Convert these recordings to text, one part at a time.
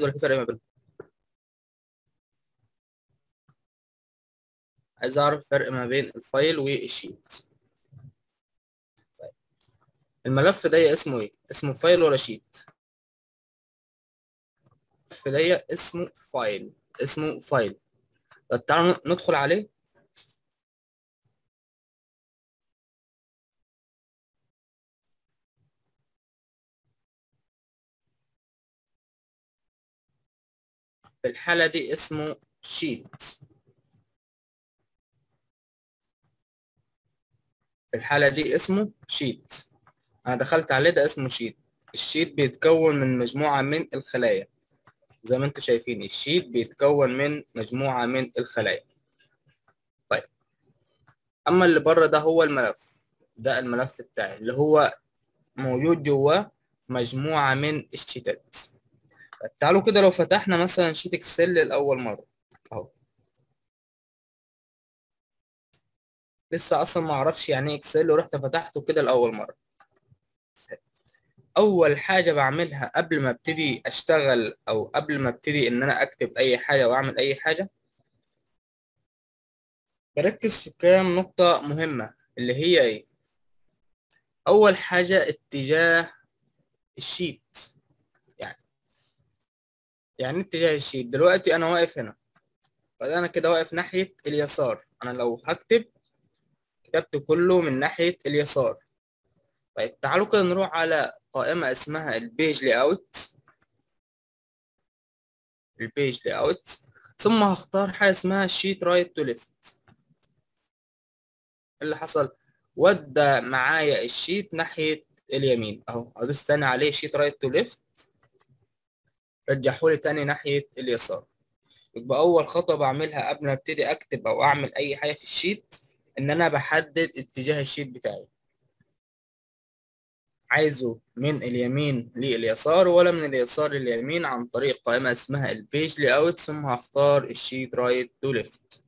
ولا في فرق ما بينهم عايز اعرف الفرق ما بين الفايل والشيت طيب. الملف ده اسمه ايه اسمه فايل ولا شيت الملف ده اسمه فايل اسمه فايل طب تعالوا ندخل عليه في الحالة دي اسمه شيت في الحالة دي اسمه شيت أنا دخلت عليه ده اسمه شيت الشيت بيتكون من مجموعة من الخلايا زي ما انتم شايفين الشيت بيتكون من مجموعة من الخلايا طيب أما اللي بره ده هو الملف ده الملف بتاعي اللي هو موجود جواه مجموعة من الشيتات طيب تعالوا كده لو فتحنا مثلا شيت اكسل لأول مرة اهو لسه اصلا ما اعرفش يعني ايه اكسل ورحت فتحته كده لأول مرة اول حاجة بعملها قبل ما ابتدي اشتغل او قبل ما ابتدي ان انا اكتب اي حاجة واعمل اي حاجة بركز في كام نقطة مهمة اللي هي ايه اول حاجة اتجاه الشيت يعني يعني اتجاه الشيت دلوقتي انا واقف هنا فانا كده واقف ناحية اليسار انا لو هكتب كتبت كله من ناحية اليسار طيب تعالوا كده نروح على قائمة اسمها البيج لاي اوت البيج لاي اوت ثم هختار حاجة اسمها شيت رايت تو ليفت اللي حصل ودى معايا الشيت ناحية اليمين اهو ادوس تاني عليه شيت رايت تو ليفت رجحولي تاني ناحية اليسار يبقى أول خطوة بعملها قبل ما ابتدي أكتب أو أعمل أي حاجة في الشيت إن أنا بحدد اتجاه الشيت بتاعي عايزه من اليمين لليسار ولا من اليسار لليمين عن طريق قائمة اسمها البيج لاي اوت ثم هختار الشيت رايت تو ليفت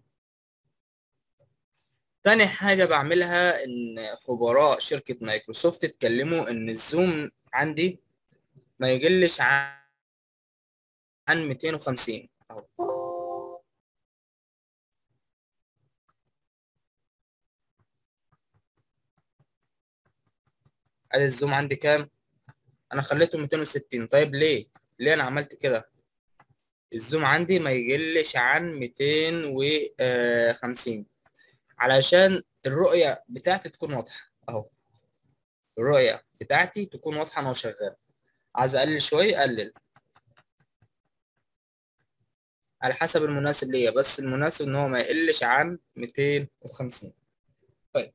تاني حاجة بعملها إن خبراء شركة مايكروسوفت اتكلموا إن الزوم عندي ما يقلش عن عن 250 أهو ادي الزوم عندي كام انا خليته 260 طيب ليه ليه انا عملت كده الزوم عندي ما يقلش عن 250 علشان الرؤية بتاعتي تكون واضحة اهو الرؤية بتاعتي تكون واضحة انا وشغال عايز اقلل شوية اقلل على حسب المناسب ليا بس المناسب ان هو ما يقلش عن 250 طيب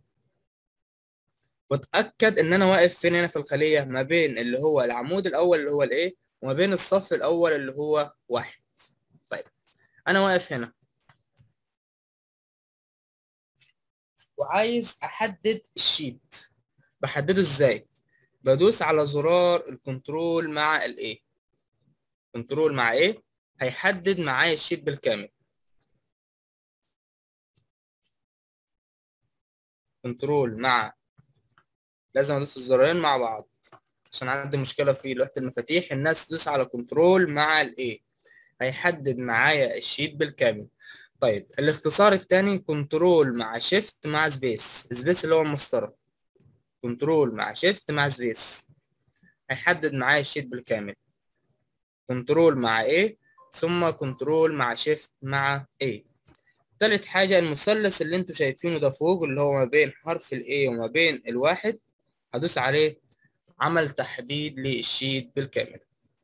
واتاكد ان انا واقف فين هنا في الخليه ما بين اللي هو العمود الاول اللي هو الايه وما بين الصف الاول اللي هو واحد طيب انا واقف هنا وعايز احدد الشيت بحدده ازاي بدوس على زرار الكنترول مع الايه كنترول مع ايه هيحدد معايا الشيت بالكامل كنترول مع لازم ادوس الزرارين مع بعض عشان عندي مشكله في لوحه المفاتيح الناس تدوس على كنترول مع الايه هيحدد معايا الشيت بالكامل طيب الاختصار الثاني كنترول مع شيفت مع سبيس سبيس اللي هو المسطره كنترول مع شيفت مع سبيس هيحدد معايا الشيت بالكامل كنترول مع ايه ثم كنترول مع شيفت مع ايه تالت حاجة المثلث اللي انتوا شايفينه ده فوق اللي هو ما بين حرف ال A وما بين الواحد هدوس عليه عمل تحديد للشيت بالكامل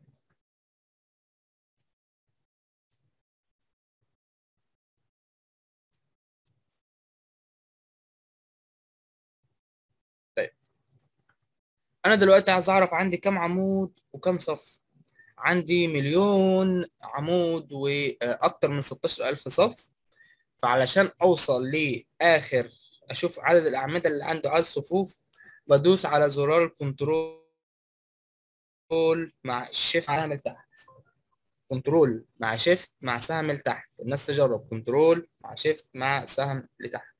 طيب انا دلوقتي عايز اعرف عندي كم عمود وكم صف عندي مليون عمود واكتر من 16000 صف فعلشان اوصل لاخر اشوف عدد الاعمده اللي عنده عدد الصفوف بدوس على زرار الكنترول مع الشيفت سهم لتحت كنترول مع شيفت مع سهم لتحت الناس تجرب كنترول مع شيفت مع سهم لتحت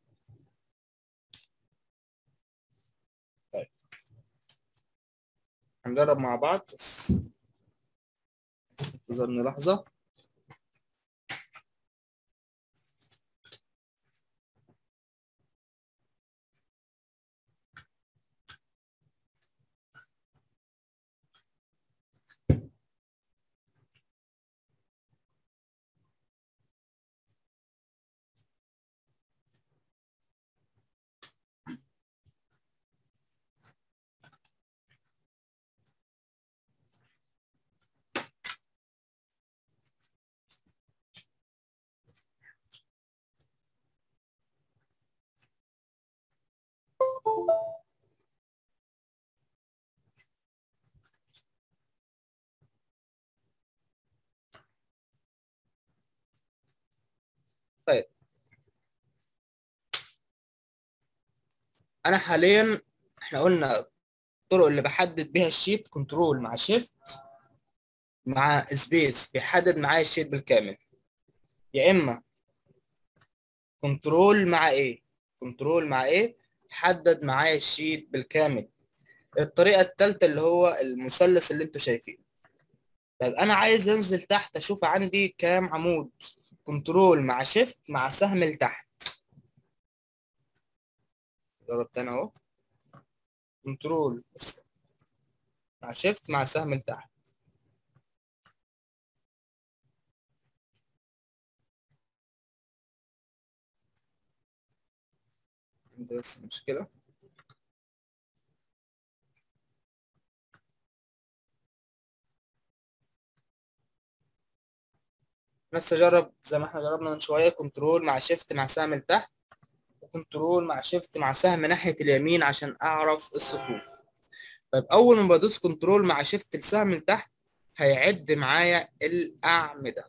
طيب هنجرب مع بعض بس انتظرني لحظة طيب انا حاليا احنا قلنا الطرق اللي بحدد بيها الشيت كنترول مع شيفت مع سبيس بيحدد معايا الشيت بالكامل يا اما كنترول مع ايه كنترول مع ايه حدد معايا الشيت بالكامل الطريقة الثالثة اللي هو المثلث اللي انتوا شايفينه طيب انا عايز انزل تحت اشوف عندي كام عمود كنترول مع شيفت مع سهم لتحت جرب تاني اهو كنترول بس مع شيفت مع سهم لتحت عندي بس مشكلة بس اجرب زي ما احنا جربنا من شويه كنترول مع شيفت مع سهم لتحت وكنترول مع شيفت مع سهم ناحيه اليمين عشان اعرف الصفوف طيب اول ما بدوس كنترول مع شيفت السهم لتحت هيعد معايا الاعمده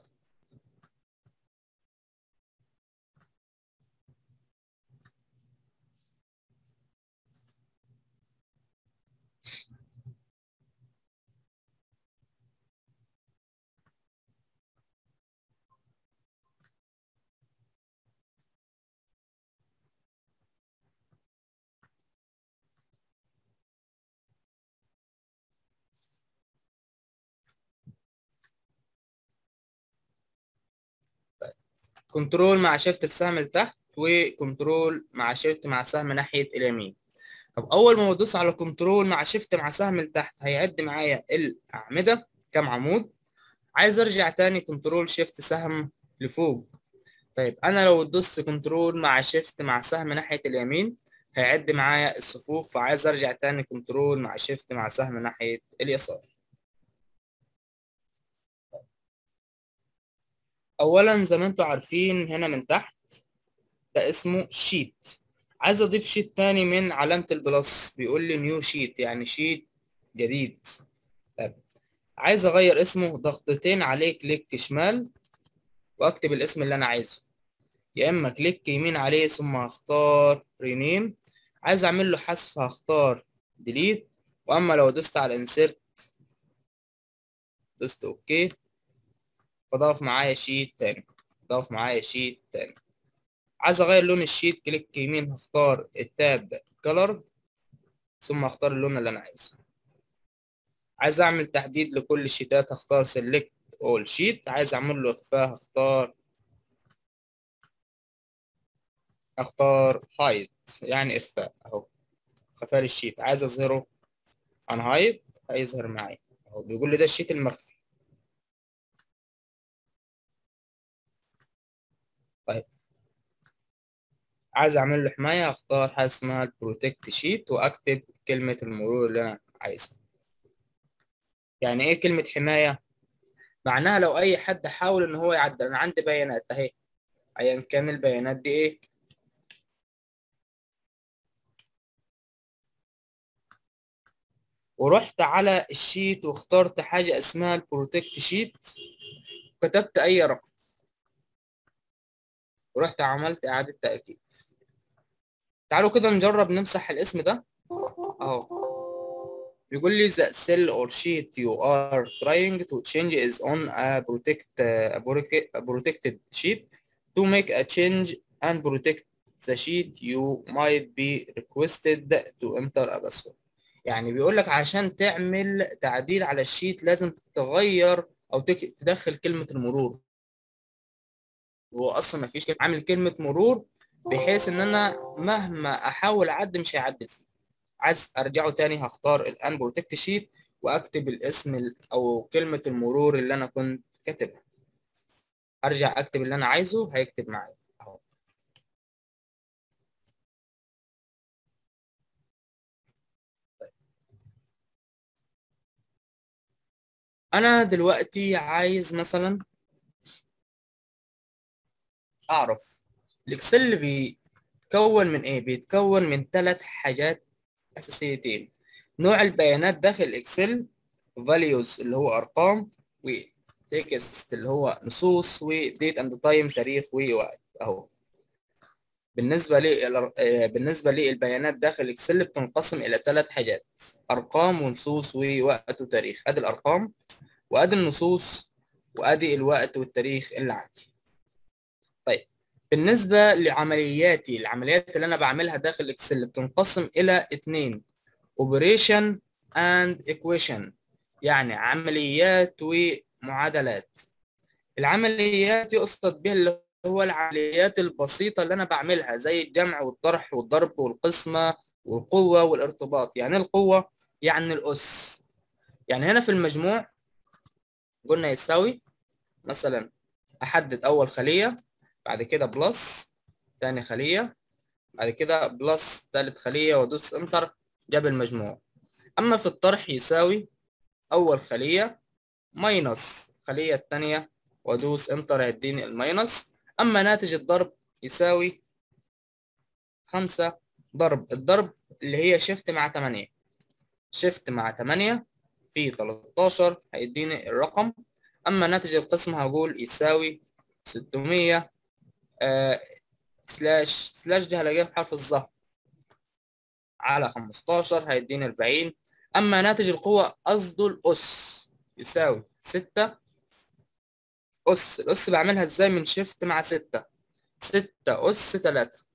كنترول مع شيفت السهم لتحت وكنترول مع شيفت مع سهم ناحية اليمين طب أول ما بدوس على كنترول مع شيفت مع سهم لتحت هيعد معايا الأعمدة كام عمود عايز أرجع تاني كنترول شيفت سهم لفوق طيب أنا لو دوست كنترول مع شيفت مع سهم ناحية اليمين هيعد معايا الصفوف فعايز أرجع تاني كنترول مع شيفت مع سهم ناحية اليسار اولا زي ما انتم عارفين هنا من تحت ده اسمه شيت عايز اضيف شيت تاني من علامة البلس بيقول لي نيو شيت يعني شيت جديد طيب عايز اغير اسمه ضغطتين عليه كليك شمال واكتب الاسم اللي انا عايزه يا اما كليك يمين عليه ثم هختار رينيم عايز اعمل له حذف هختار ديليت واما لو دوست على انسيرت دوست اوكي فضاف معايا شيت تاني ضاف معايا شيت تاني عايز اغير لون الشيت كليك يمين هختار التاب كلر ثم اختار اللون اللي انا عايزه عايز اعمل تحديد لكل الشيتات هختار سيلكت اول شيت عايز اعمل له اخفاء هختار اختار هايد يعني اخفاء اهو خفاء للشيت عايز اظهره ان هايد هيظهر معايا اهو بيقول لي ده الشيت المخفي طيب عايز اعمل له حمايه اختار حاجه اسمها البروتكت شيت واكتب كلمه المرور اللي انا عايزها يعني ايه كلمه حمايه معناها لو اي حد حاول ان هو يعدل انا عندي بيانات اهي ايا كان البيانات دي ايه ورحت على الشيت واخترت حاجه اسمها البروتكت شيت كتبت اي رقم ورحت عملت إعادة تأكيد تعالوا كده نجرب نمسح الاسم ده أهو بيقول لي the cell or sheet you are trying to change is on a protect a protect- a protected sheet to make a change and protect the sheet you might be requested to enter a password يعني بيقول لك عشان تعمل تعديل على الشيت لازم تغير او تك- تدخل كلمه المرور هو اصلا ما فيش عامل كلمه مرور بحيث ان انا مهما احاول اعدي مش هيعدل فيه عايز ارجعه تاني هختار الان بروتكت شيت واكتب الاسم ال- او كلمه المرور اللي انا كنت كاتبها ارجع اكتب اللي انا عايزه هيكتب معايا اهو انا دلوقتي عايز مثلا اعرف الاكسل بيتكون من ايه بيتكون من ثلاث حاجات اساسيتين نوع البيانات داخل الاكسل values اللي هو ارقام وتكست اللي هو نصوص وديت اند تايم تاريخ ووقت اهو بالنسبه لي بالنسبه للبيانات داخل اكسل بتنقسم الى ثلاث حاجات ارقام ونصوص ووقت وتاريخ ادي الارقام وادي النصوص وادي الوقت والتاريخ اللي عندي طيب بالنسبه لعملياتي العمليات اللي انا بعملها داخل اكسل بتنقسم الى اثنين operation and equation يعني عمليات ومعادلات العمليات يقصد بها اللي هو العمليات البسيطة اللي أنا بعملها زي الجمع والطرح والضرب والقسمة والقوة والارتباط يعني القوة يعني الأس يعني هنا في المجموع قلنا يساوي مثلا أحدد أول خلية بعد كده بلس تاني خلية بعد كده بلس تالت خلية وأدوس انتر جاب المجموع أما في الطرح يساوي أول خلية ماينس الخلية التانية وأدوس انتر يديني الماينس أما ناتج الضرب يساوي خمسة ضرب الضرب اللي هي شيفت مع تمانية شيفت مع تمانية في تلاتاشر هيديني الرقم أما ناتج القسم هقول يساوي ستمية آه سلاش سلاش دي هلاقيها في حرف الظهر على خمستاشر هيديني أربعين أما ناتج القوة قصده الأس يساوي ستة أس الأس بعملها إزاي من شيفت مع ستة ستة أس تلاتة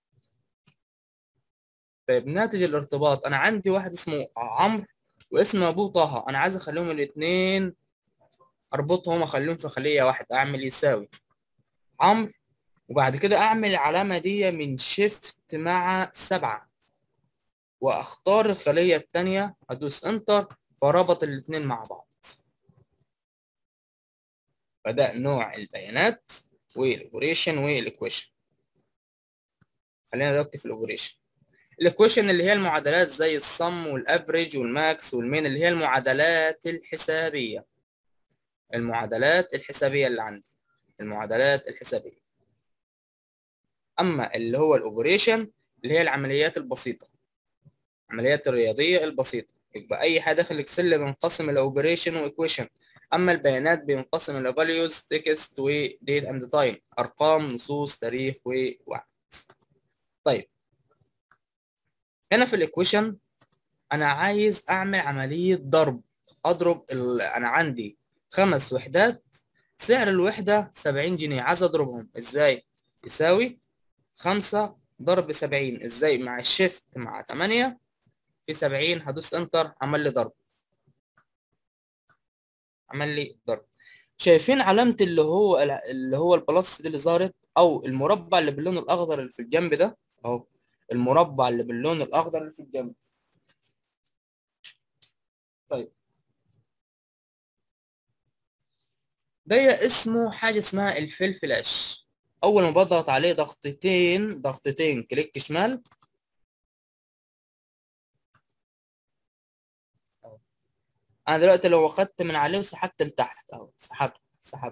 طيب ناتج الارتباط أنا عندي واحد اسمه عمرو واسم أبوه طه أنا عايز أخليهم الاتنين أربطهم أخليهم في خلية واحدة أعمل يساوي عمرو وبعد كده أعمل العلامة دي من شيفت مع سبعة وأختار الخلية التانية أدوس انتر فربط الاتنين مع بعض فده نوع البيانات والاوبريشن والايكويشن خلينا دلوقتي في الاوبريشن الايكويشن اللي هي المعادلات زي الصم والافريج والماكس والمين اللي هي المعادلات الحسابيه المعادلات الحسابيه اللي عندي المعادلات الحسابيه اما اللي هو الاوبريشن اللي هي العمليات البسيطه العمليات الرياضيه البسيطه يبقى اي حاجه داخل الاكسل بينقسم الى اوبريشن وايكويشن اما البيانات بينقسم الى values text و date and time ارقام نصوص تاريخ ووقت طيب هنا في الايكويشن انا عايز اعمل عمليه ضرب اضرب ال... انا عندي خمس وحدات سعر الوحده 70 جنيه عايز اضربهم ازاي يساوي خمسة ضرب 70 ازاي مع الشيفت مع 8 في 70 هدوس انتر عمل لي ضرب عمل لي ضرب شايفين علامة اللي هو اللي هو البلس دي اللي ظهرت او المربع اللي باللون الاخضر اللي في الجنب ده اهو المربع اللي باللون الاخضر اللي في الجنب طيب ده اسمه حاجة اسمها الفيل فلاش اول ما بضغط عليه ضغطتين ضغطتين كليك شمال انا دلوقتي لو اخدت من عليه وسحبت لتحت اهو سحبت سحبت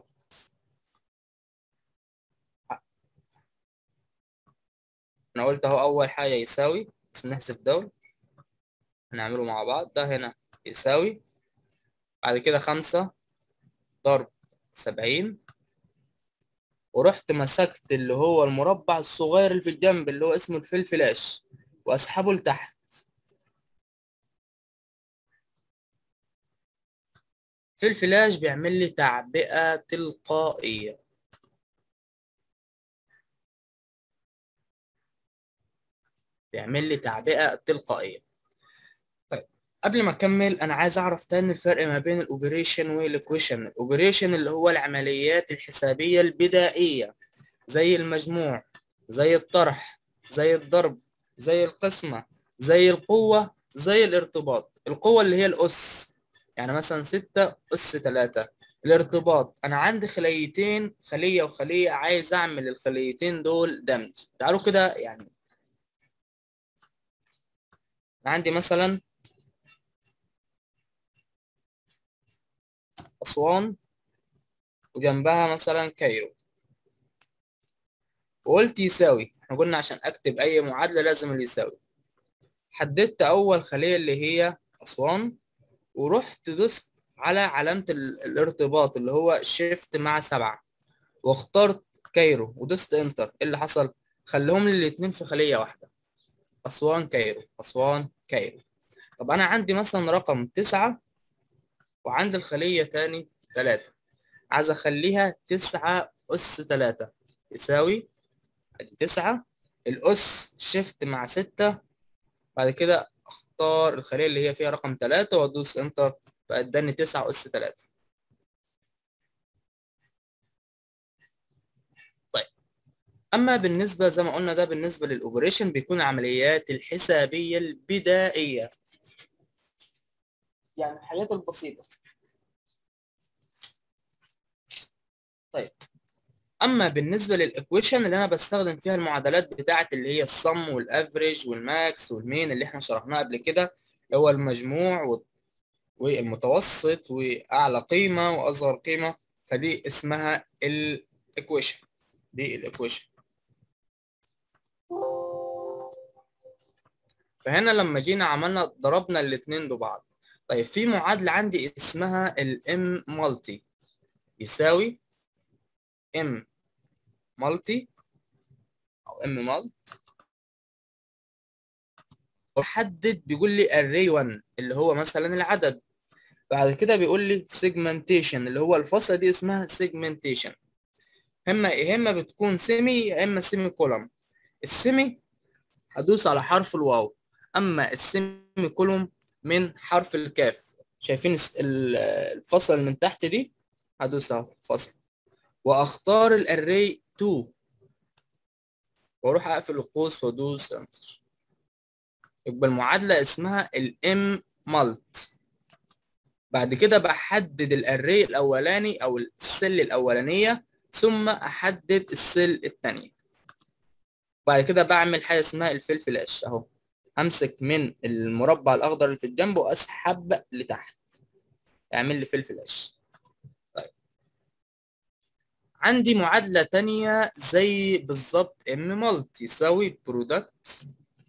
انا قلت اهو اول حاجه يساوي بس نحذف دول هنعمله مع بعض ده هنا يساوي بعد كده خمسة ضرب سبعين ورحت مسكت اللي هو المربع الصغير اللي في الجنب اللي هو اسمه الفيل فلاش واسحبه لتحت في الفلاش بيعمل لي تعبئة تلقائية بيعمل لي تعبئة تلقائية طيب قبل ما اكمل انا عايز اعرف تاني الفرق ما بين الاوبريشن والايكويشن الاوبريشن اللي هو العمليات الحسابيه البدائيه زي المجموع زي الطرح زي الضرب زي القسمه زي القوه زي الارتباط القوه اللي هي الاس يعني مثلا 6 اس 3 الارتباط انا عندي خليتين خليه وخليه عايز اعمل الخليتين دول دمج تعالوا كده يعني عندي مثلا أسوان وجنبها مثلا كايرو وقلت يساوي احنا قلنا عشان أكتب أي معادلة لازم اللي يساوي حددت أول خلية اللي هي أسوان ورحت دوست على علامة الارتباط اللي هو شيفت مع سبعة واخترت كايرو ودوست انتر ايه اللي حصل خليهم لي الاتنين في خلية واحدة أسوان كايرو أسوان كايرو طب أنا عندي مثلا رقم تسعة وعند الخلية تاني تلاتة عايز أخليها تسعة أس تلاتة يساوي أدي تسعة الأس شيفت مع ستة بعد كده أختار الخلية اللي هي فيها رقم تلاتة وأدوس إنتر فأداني تسعة أس تلاتة طيب أما بالنسبة زي ما قلنا ده بالنسبة للأوبريشن بيكون العمليات الحسابية البدائية يعني الحاجات البسيطة طيب اما بالنسبه للايكويشن اللي انا بستخدم فيها المعادلات بتاعه اللي هي الصم والافريج والماكس والمين اللي احنا شرحناها قبل كده اللي هو المجموع والمتوسط واعلى قيمه واصغر قيمه فدي اسمها الايكويشن دي الايكويشن فهنا لما جينا عملنا ضربنا الاثنين ببعض طيب في معادله عندي اسمها الام مالتي يساوي ام مالتي او ام مالت وحدد بيقول لي array 1 اللي هو مثلا العدد بعد كده بيقول لي segmentation اللي هو الفصلة دي اسمها segmentation اما يا اما بتكون سيمي يا اما سيمي كولوم السيمي هدوس على حرف الواو اما السيمي كولوم من حرف الكاف شايفين الفصلة اللي من تحت دي هدوس اهو فصل واختار الاري 2 واروح اقفل القوس وادوس انتر يبقى المعادله اسمها الام مالت بعد كده بحدد الاري الاولاني او السل الاولانيه ثم احدد السل الثانيه بعد كده بعمل حاجه اسمها الفيل فلاش اهو همسك من المربع الاخضر اللي في الجنب واسحب لتحت اعمل لي فيل فلاش عندي معادلة تانية زي بالظبط ام مالت يساوي برودكت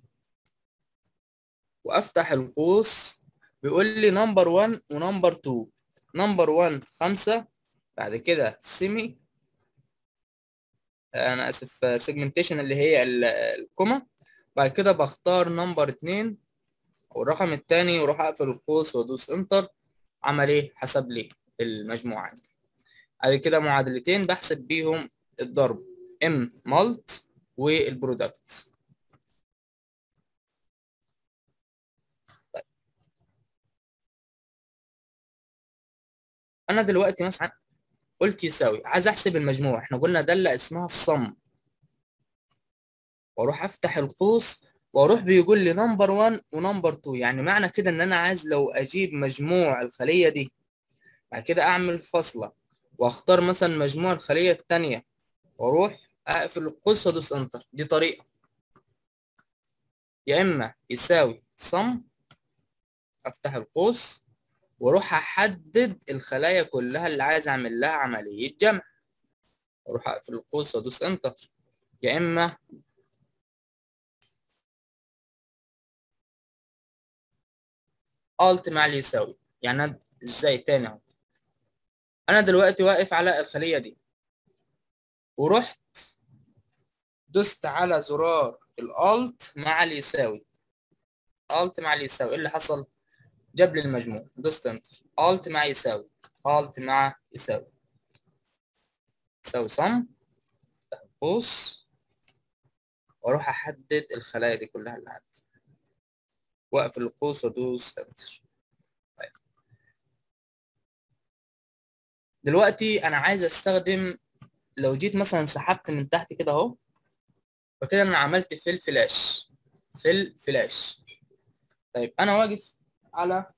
وافتح القوس بيقول لي نمبر 1 ونمبر 2 نمبر 1 5 بعد كده سيمي انا اسف سيجمنتيشن اللي هي الكوما بعد كده بختار نمبر 2 والرقم الثاني واروح اقفل القوس وادوس انتر عمل ايه حسب لي المجموعة عندي بعد كده معادلتين بحسب بيهم الضرب ام مالت والبرودكت طيب انا دلوقتي مثلا قلت يساوي عايز احسب المجموع احنا قلنا دالة اسمها الصم واروح افتح القوس واروح بيقول لي نمبر 1 ونمبر 2 يعني معنى كده ان انا عايز لو اجيب مجموع الخلية دي بعد كده اعمل فاصلة واختار مثلا مجموع الخلية التانية واروح اقفل القوس وادوس انتر دي طريقة يا اما يساوي صم افتح القوس واروح احدد الخلايا كلها اللي عايز اعمل لها عملية جمع واروح اقفل القوس وادوس انتر يا اما الت مع اللي يساوي يعني ازاي تاني اهو انا دلوقتي واقف على الخليه دي ورحت دوست على زرار الالت مع اللي يساوي الت مع اللي يساوي ايه اللي حصل جاب لي المجموع دوست انتر الت مع يساوي الت مع يساوي يساوي صم قوس واروح احدد الخلايا دي كلها اللي عندي واقفل القوس وادوس انتر طيب. دلوقتي انا عايز استخدم لو جيت مثلا سحبت من تحت كده اهو فكده انا عملت في الفلاش في الفلاش طيب انا واقف على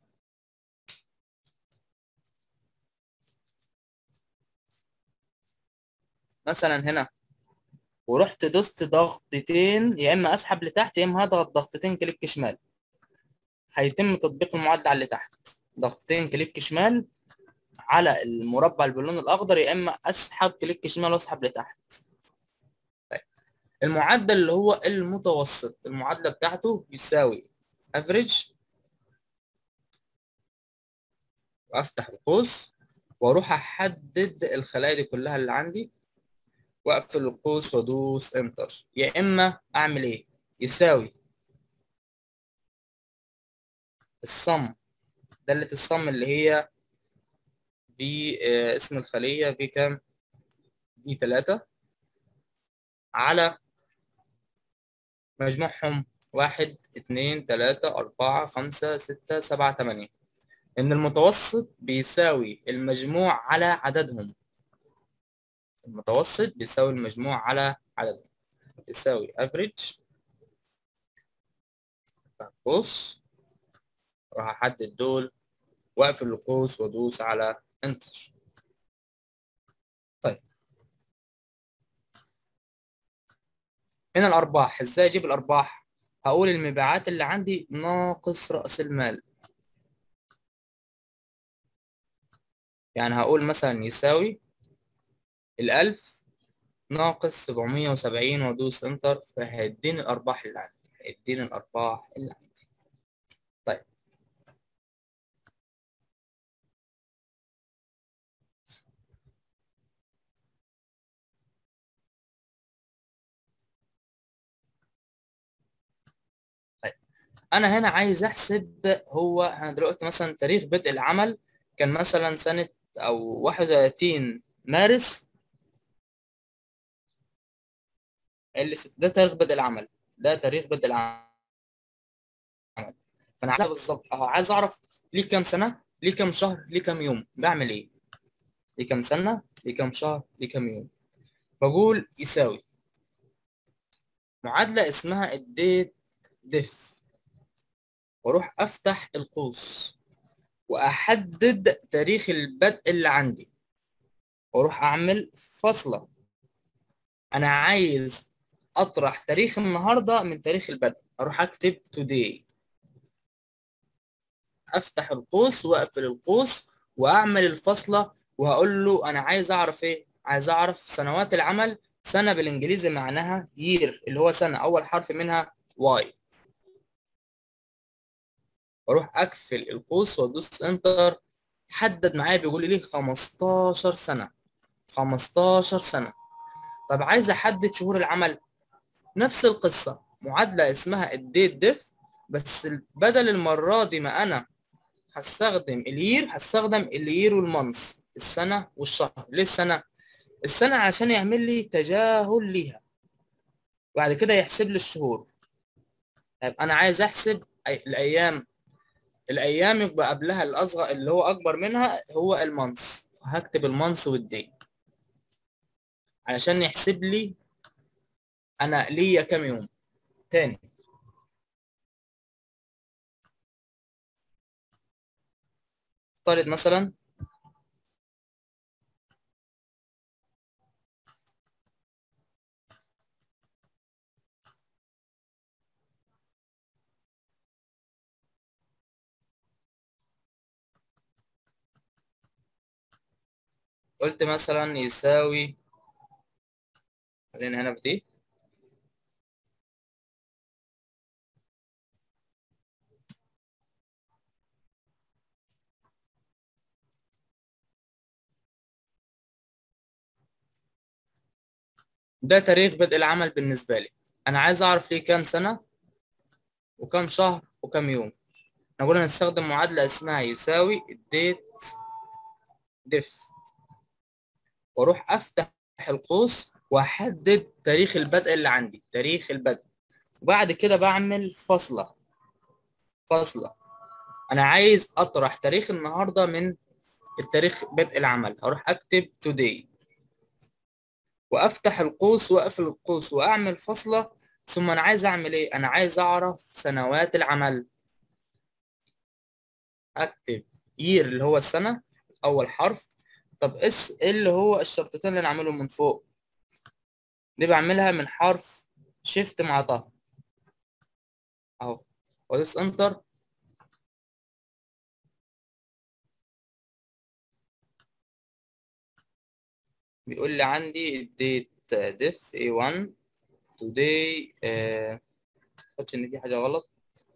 مثلا هنا ورحت دوست ضغطتين يا اما اسحب لتحت يا اما هضغط ضغطتين كليك شمال هيتم تطبيق المعادله على اللي تحت ضغطتين كليك شمال على المربع اللي باللون الاخضر يا اما اسحب كليك شمال واسحب لتحت طيب المعدل اللي هو المتوسط المعادله بتاعته يساوي افريج وافتح القوس واروح احدد الخلايا دي كلها اللي عندي واقفل القوس وادوس انتر يا اما اعمل ايه يساوي الصم دالة الصم اللي هي في آه اسم الخلية في كام في تلاتة على مجموعهم واحد اتنين تلاتة أربعة خمسة ستة سبعة تمانية إن المتوسط بيساوي المجموع على عددهم المتوسط بيساوي المجموع على عددهم يساوي average قوس راح احدد دول واقفل القوس وادوس على انتر طيب هنا الارباح ازاي اجيب الارباح هقول المبيعات اللي عندي ناقص راس المال يعني هقول مثلا يساوي الألف ناقص سبعمية وسبعين وأدوس إنتر فهيديني الأرباح اللي عندي هيديني الأرباح اللي عندي طيب طيب أنا هنا عايز أحسب هو أنا دلوقتي مثلا تاريخ بدء العمل كان مثلا سنة أو واحد وتلاتين مارس اللي ست ده تاريخ بدء العمل ده تاريخ بدء العمل فانا عايز بالظبط اهو عايز اعرف ليه كام سنه ليه كام شهر ليه كام يوم بعمل ايه ليه كام سنه ليه كام شهر ليه كام يوم بقول يساوي معادله اسمها الديت ديف واروح افتح القوس واحدد تاريخ البدء اللي عندي واروح اعمل فاصله انا عايز اطرح تاريخ النهارده من تاريخ البدء اروح اكتب today افتح القوس واقفل القوس واعمل الفاصله وهقول له انا عايز اعرف ايه عايز اعرف سنوات العمل سنه بالانجليزي معناها year اللي هو سنه اول حرف منها y واروح اقفل القوس وادوس انتر حدد معايا بيقول لي 15 سنه 15 سنه طب عايز احدد شهور العمل نفس القصة معادلة اسمها الديت ديف بس بدل المرة دي ما أنا هستخدم الير هستخدم الير والمنص السنة والشهر ليه السنة؟ السنة عشان يعمل لي تجاهل ليها بعد كده يحسب لي الشهور طيب أنا عايز أحسب الأيام الأيام يبقى قبلها الأصغر اللي هو أكبر منها هو المنص هكتب المنص والدي علشان يحسب لي انا ليا كام يوم تاني افترض مثلا قلت مثلا يساوي خلينا هنا في دي ده تاريخ بدء العمل بالنسبة لي أنا عايز أعرف ليه كام سنة وكام شهر وكام يوم نقول نستخدم معادلة اسمها يساوي الديت ديف واروح افتح القوس واحدد تاريخ البدء اللي عندي تاريخ البدء وبعد كده بعمل فاصلة فاصلة انا عايز اطرح تاريخ النهارده من التاريخ بدء العمل هروح اكتب today وافتح القوس واقفل القوس واعمل فاصلة ثم انا عايز اعمل ايه انا عايز اعرف سنوات العمل اكتب year اللي هو السنة اول حرف طب اس اللي هو الشرطتين اللي نعملهم من فوق دي بعملها من حرف شيفت مع طه اهو وادوس انتر بيقول لي عندي الديت ديف A1 today آه خدش ان في حاجة غلط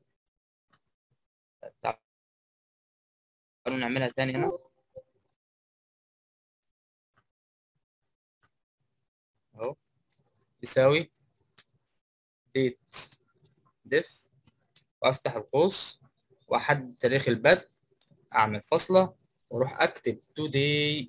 تعالوا نعملها تاني هنا اهو يساوي ديت ديف وافتح القوس واحدد تاريخ البدء اعمل فاصلة واروح اكتب today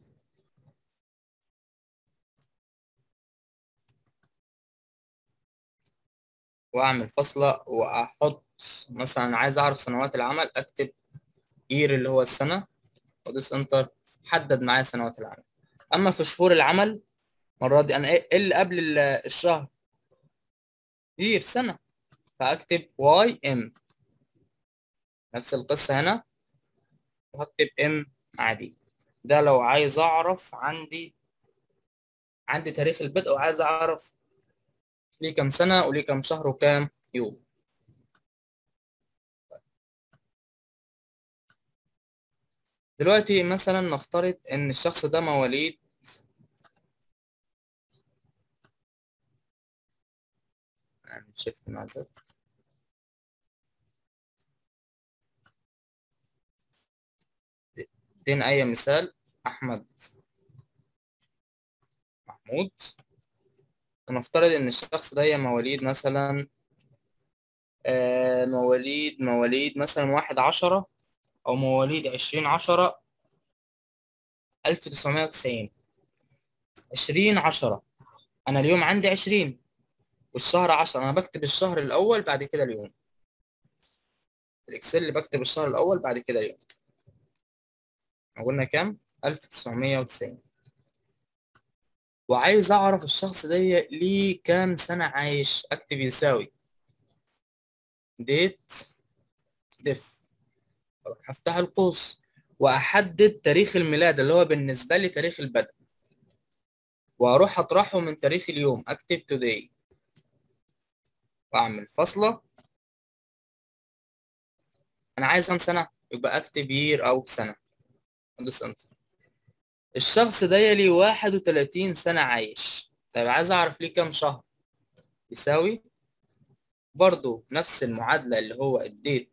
واعمل فاصلة واحط مثلا عايز اعرف سنوات العمل اكتب year اللي هو السنة وادوس انتر حدد معايا سنوات العمل اما في شهور العمل المرة دي انا ايه اللي قبل الشهر year سنة فاكتب واي ام نفس القصة هنا وهكتب ام مع دي ده لو عايز اعرف عندي عندي تاريخ البدء وعايز اعرف ليه كام سنة وليه كام شهر وكام يوم دلوقتي مثلا نفترض ان الشخص ده مواليد شيفت مع زد ادينا اي مثال احمد محمود ونفترض ان الشخص ده مواليد مثلا آه مواليد مواليد مثلا واحد عشرة او مواليد عشرين عشرة الف تسعمائة وتسعين عشرين عشرة انا اليوم عندي عشرين والشهر عشرة انا بكتب الشهر الاول بعد كده اليوم الاكسل بكتب الشهر الاول بعد كده اليوم قلنا كام 1990 وعايز اعرف الشخص ده ليه كام سنة عايش اكتب يساوي ديت ديف هفتح القوس واحدد تاريخ الميلاد اللي هو بالنسبة لي تاريخ البدء واروح اطرحه من تاريخ اليوم اكتب today واعمل فاصلة انا عايز كام سنة يبقى اكتب يير او سنة ادوس انتر الشخص ده ليه 31 سنة عايش طيب عايز اعرف ليه كام شهر يساوي برضو نفس المعادلة اللي هو الديت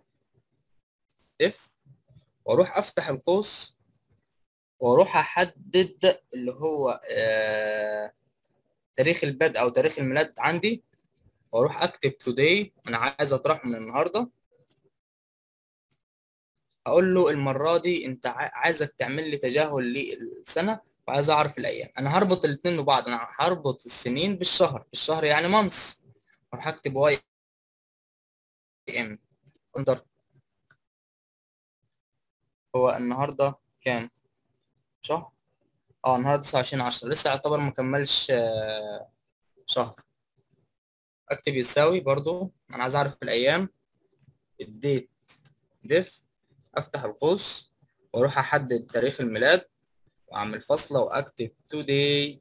اف واروح افتح القوس واروح احدد اللي هو آه تاريخ البدء او تاريخ الميلاد عندي واروح اكتب today انا عايز اطرحه من النهارده اقول له المره دي انت عايزك تعمل لي تجاهل للسنه وعايز اعرف الايام انا هربط الاثنين ببعض انا هربط السنين بالشهر الشهر يعني مانس اروح اكتب واي ام انتر هو النهارده كام شهر اه النهارده 29 10 لسه يعتبر ما كملش شهر اكتب يساوي برضو انا عايز اعرف الايام الديت ديف افتح القوس واروح احدد تاريخ الميلاد واعمل فاصلة واكتب today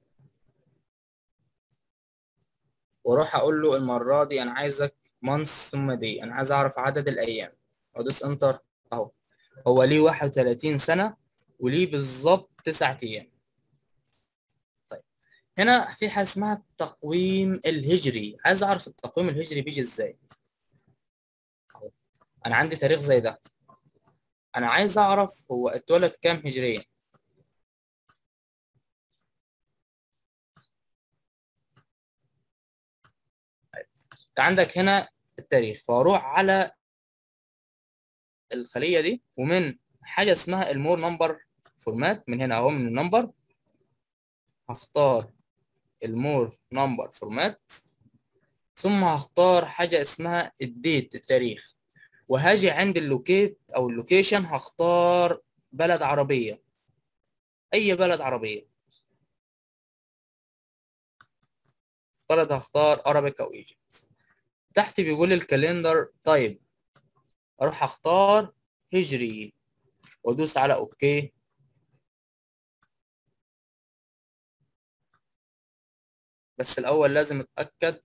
واروح اقول له المرة دي انا عايزك months ثم دي انا عايز اعرف عدد الايام وادوس انتر اهو هو ليه 31 سنة وليه بالظبط 9 ايام طيب هنا في حاجة اسمها التقويم الهجري عايز اعرف التقويم الهجري بيجي ازاي أهو. انا عندي تاريخ زي ده انا عايز اعرف هو اتولد كام هجريا انت عندك هنا التاريخ فاروح على الخليه دي ومن حاجه اسمها المور نمبر فورمات من هنا اهو من النمبر هختار المور نمبر فورمات ثم هختار حاجه اسمها الديت التاريخ وهاجي عند اللوكيت او اللوكيشن هختار بلد عربيه اي بلد عربيه افترض هختار ارابيك او ايجيبت تحت بيقول لي الكالندر طيب اروح اختار هجري وادوس على اوكي بس الاول لازم اتاكد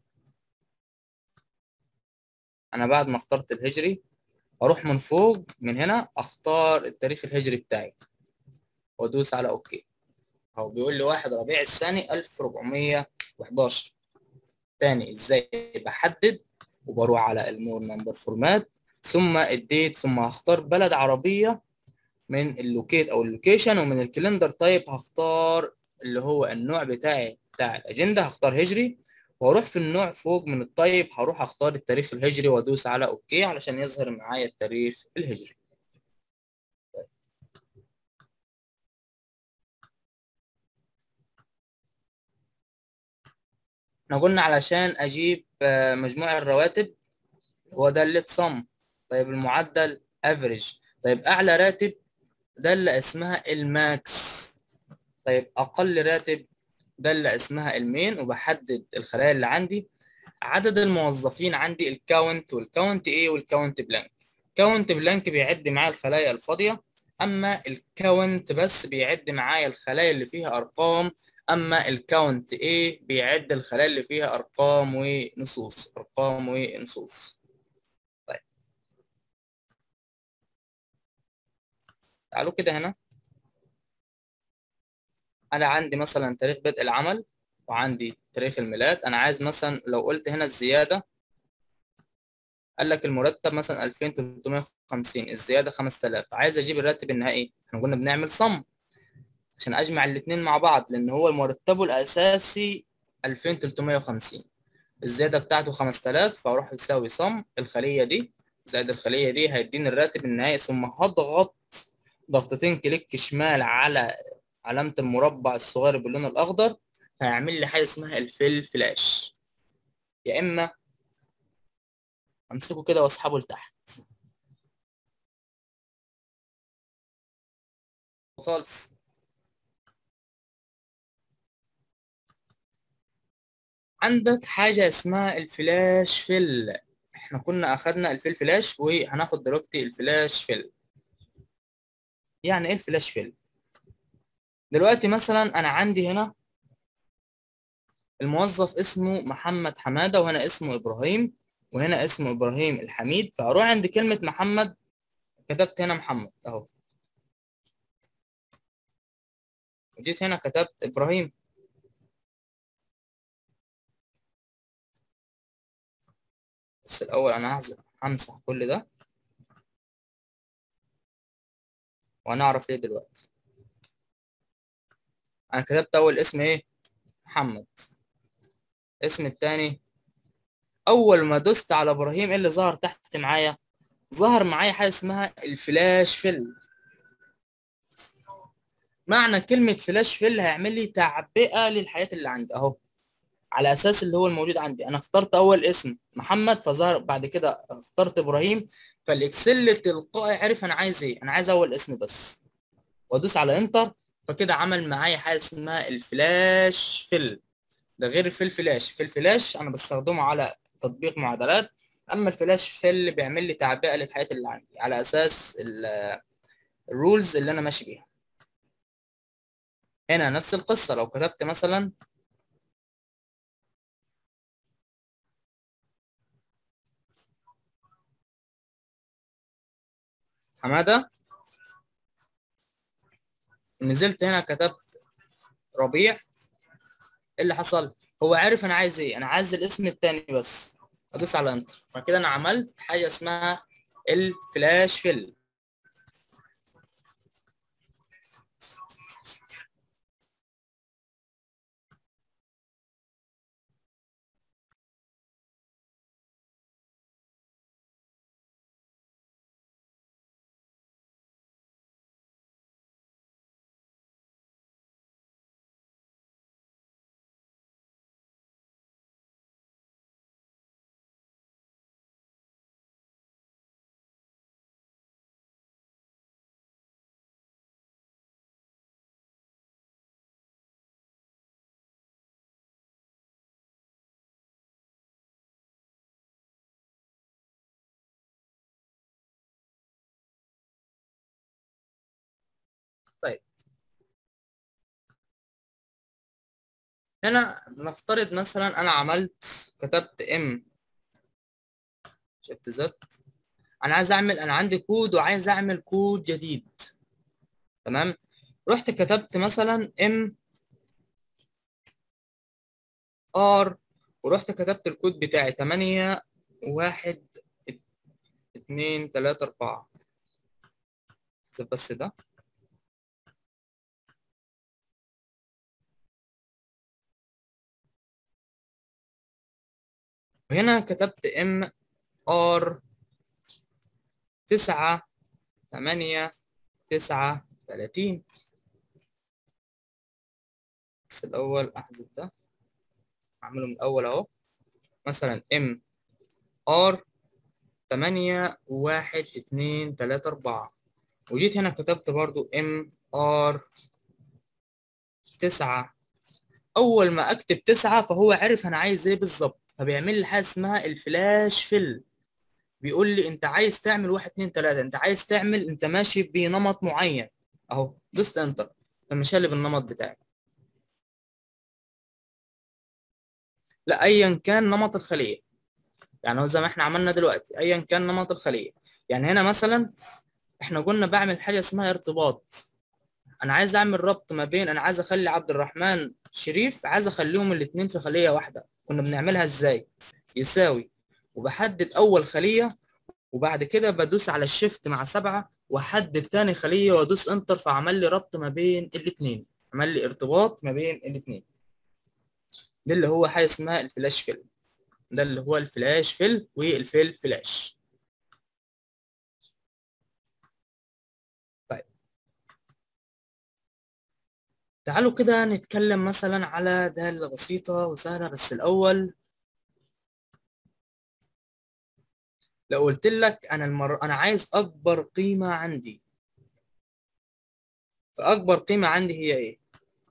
انا بعد ما اخترت الهجري اروح من فوق من هنا اختار التاريخ الهجري بتاعي وادوس على اوكي اهو بيقول لي واحد ربيع الثاني 1411 تاني ازاي بحدد وبروح على المور نمبر فورمات ثم الديت ثم هختار بلد عربية من اللوكيت او اللوكيشن ومن الكالندر تايب هختار اللي هو النوع بتاعي بتاع الاجندة هختار هجري واروح في النوع فوق من التايب هروح اختار التاريخ الهجري وادوس على اوكي علشان يظهر معايا التاريخ الهجري احنا قلنا علشان اجيب مجموع الرواتب هو دالة صم طيب المعدل افريج طيب اعلى راتب دالة اسمها الماكس طيب اقل راتب دالة اسمها المين وبحدد الخلايا اللي عندي عدد الموظفين عندي الكاونت والكاونت ايه والكاونت بلانك كاونت بلانك بيعد معايا الخلايا الفاضية اما الكاونت بس بيعد معايا الخلايا اللي فيها ارقام اما الكاونت ايه بيعد الخلايا اللي فيها ارقام ونصوص ارقام ونصوص طيب تعالوا كده هنا انا عندي مثلا تاريخ بدء العمل وعندي تاريخ الميلاد انا عايز مثلا لو قلت هنا الزياده قال لك المرتب مثلا 2350 الزياده 5000 عايز اجيب الراتب النهائي احنا قلنا بنعمل صم عشان اجمع الاثنين مع بعض لان هو مرتبه الاساسي 2350 الزياده بتاعته 5000 فاروح يساوي صم الخليه دي زائد الخليه دي هيديني الراتب النهائي ثم هضغط ضغطتين كليك شمال على علامه المربع الصغير باللون الاخضر هيعمل لي حاجه اسمها الفيل فلاش يا اما امسكه كده واسحبه لتحت خالص عندك حاجة اسمها الفلاش فيل احنا كنا اخدنا الفيل فلاش وهناخد دلوقتي الفلاش فيل يعني ايه الفلاش فيل دلوقتي مثلا انا عندي هنا الموظف اسمه محمد حمادة وهنا اسمه ابراهيم وهنا اسمه ابراهيم الحميد فاروح عند كلمة محمد كتبت هنا محمد اهو وجيت هنا كتبت ابراهيم بس الاول انا همسح كل ده وهنعرف ليه دلوقتي انا كتبت اول اسم ايه محمد اسم التاني اول ما دوست على ابراهيم ايه اللي ظهر تحت معايا ظهر معايا حاجه اسمها الفلاش فيل معنى كلمه فلاش فيل هيعمل لي تعبئه للحياه اللي عندي اهو على اساس اللي هو الموجود عندي انا اخترت اول اسم محمد فظهر بعد كده اخترت ابراهيم فالاكسل تلقائي عرف انا عايز ايه انا عايز اول اسم بس وادوس على انتر فكده عمل معايا حاجه اسمها الفلاش فيل ده غير الفيل فلاش في الفلاش انا بستخدمه على تطبيق معادلات اما الفلاش فيل بيعمل لي تعبئه للحياه اللي عندي على اساس الرولز اللي انا ماشي بيها هنا نفس القصه لو كتبت مثلا حماده نزلت هنا كتبت ربيع ايه اللي حصل هو عارف انا عايز ايه انا عايز الاسم التاني بس ادوس على انتر فكده انا عملت حاجه اسمها الفلاش فيل هنا نفترض مثلا انا عملت كتبت ام شفت زد انا عايز اعمل انا عندي كود وعايز اعمل كود جديد تمام رحت كتبت مثلا ام ار ورحت كتبت الكود بتاعي 8 1 2 3 4 احذف بس ده وهنا كتبت ام ار تسعة تمانية تسعة تلاتين بس الأول أحذف ده أعمله من الأول أهو مثلا ام ار تمانية واحد اتنين تلاتة أربعة وجيت هنا كتبت برضو ام ار تسعة أول ما أكتب تسعة فهو عرف أنا عايز إيه بالظبط فبيعمل لي حاجة اسمها الفلاش فيل بيقول لي انت عايز تعمل واحد اتنين تلاتة انت عايز تعمل انت ماشي بنمط معين اهو دوست انتر فمشى لي بالنمط بتاعي لا ايا كان نمط الخلية يعني هو زي ما احنا عملنا دلوقتي ايا كان نمط الخلية يعني هنا مثلا احنا قلنا بعمل حاجة اسمها ارتباط انا عايز اعمل ربط ما بين انا عايز اخلي عبد الرحمن شريف عايز اخليهم الاتنين في خلية واحدة كنا بنعملها ازاي يساوي وبحدد اول خليه وبعد كده بدوس على الشيفت مع سبعة واحدد تاني خليه وادوس انتر فعمل لي ربط ما بين الاثنين عمل لي ارتباط ما بين الاثنين ده اللي هو حاجه اسمها الفلاش فيل ده اللي هو الفلاش فيل والفيل فلاش طيب تعالوا كده نتكلم مثلا على دالة بسيطة وسهلة بس الأول لو قلت لك انا المر... انا عايز اكبر قيمه عندي فاكبر قيمه عندي هي ايه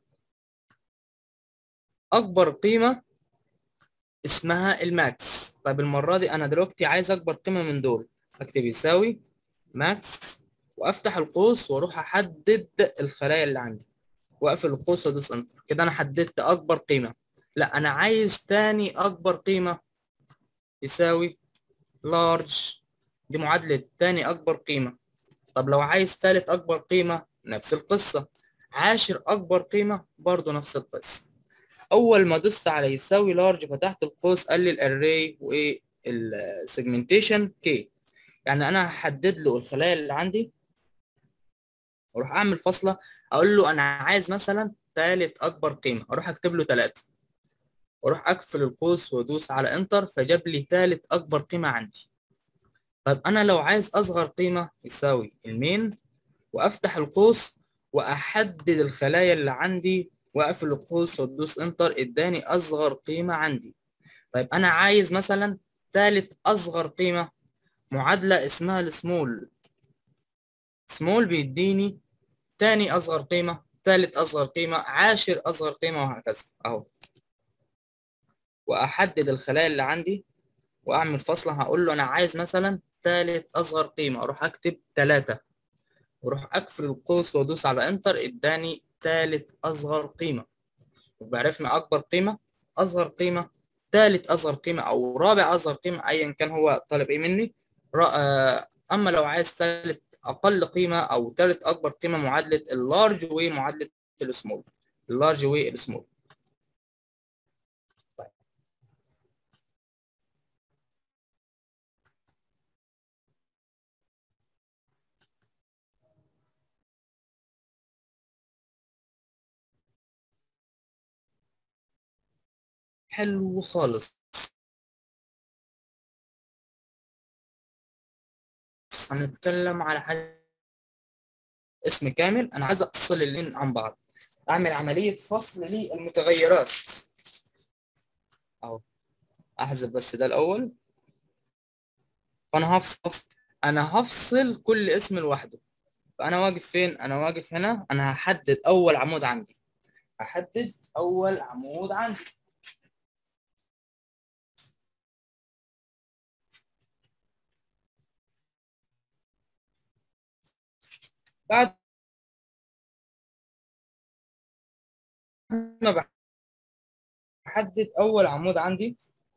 اكبر قيمه اسمها الماكس طيب المره دي انا دلوقتي عايز اكبر قيمه من دول اكتب يساوي ماكس وافتح القوس واروح احدد الخلايا اللي عندي واقفل القوس وادوس انتر كده انا حددت اكبر قيمه لا انا عايز تاني اكبر قيمه يساوي لارج دي معادلة تاني أكبر قيمة طب لو عايز تالت أكبر قيمة نفس القصة عاشر أكبر قيمة برضو نفس القصة أول ما دوست على يساوي لارج فتحت القوس قال لي الأري والسيجمنتيشن كي يعني أنا هحدد له الخلايا اللي عندي واروح أعمل فاصلة أقول له أنا عايز مثلا تالت أكبر قيمة أروح أكتب له تلاتة واروح اقفل القوس وادوس على انتر فجاب لي ثالث اكبر قيمه عندي طيب انا لو عايز اصغر قيمه يساوي المين وافتح القوس واحدد الخلايا اللي عندي واقفل القوس وادوس انتر اداني اصغر قيمه عندي طيب انا عايز مثلا ثالث اصغر قيمه معادله اسمها السمول سمول بيديني تاني اصغر قيمه ثالث اصغر قيمه عاشر اصغر قيمه وهكذا اهو واحدد الخلايا اللي عندي واعمل فاصله هقول له انا عايز مثلا ثالث اصغر قيمه اروح اكتب 3 واروح اقفل القوس وادوس على انتر اداني ثالث اصغر قيمه يبقى عرفنا اكبر قيمه اصغر قيمه ثالث اصغر قيمه او رابع اصغر قيمه ايا كان هو طالب ايه مني اما لو عايز ثالث اقل قيمه او ثالث اكبر قيمه معادله اللارج ومعادله السمول اللارج والسمول حلو خالص هنتكلم على حاجة اسم كامل انا عايز افصل الاثنين عن بعض اعمل عملية فصل للمتغيرات اهو احذف بس ده الاول فانا هفصل انا هفصل كل اسم لوحده فانا واقف فين انا واقف هنا انا هحدد اول عمود عندي هحدد اول عمود عندي بعد ما احدد اول عمود عندي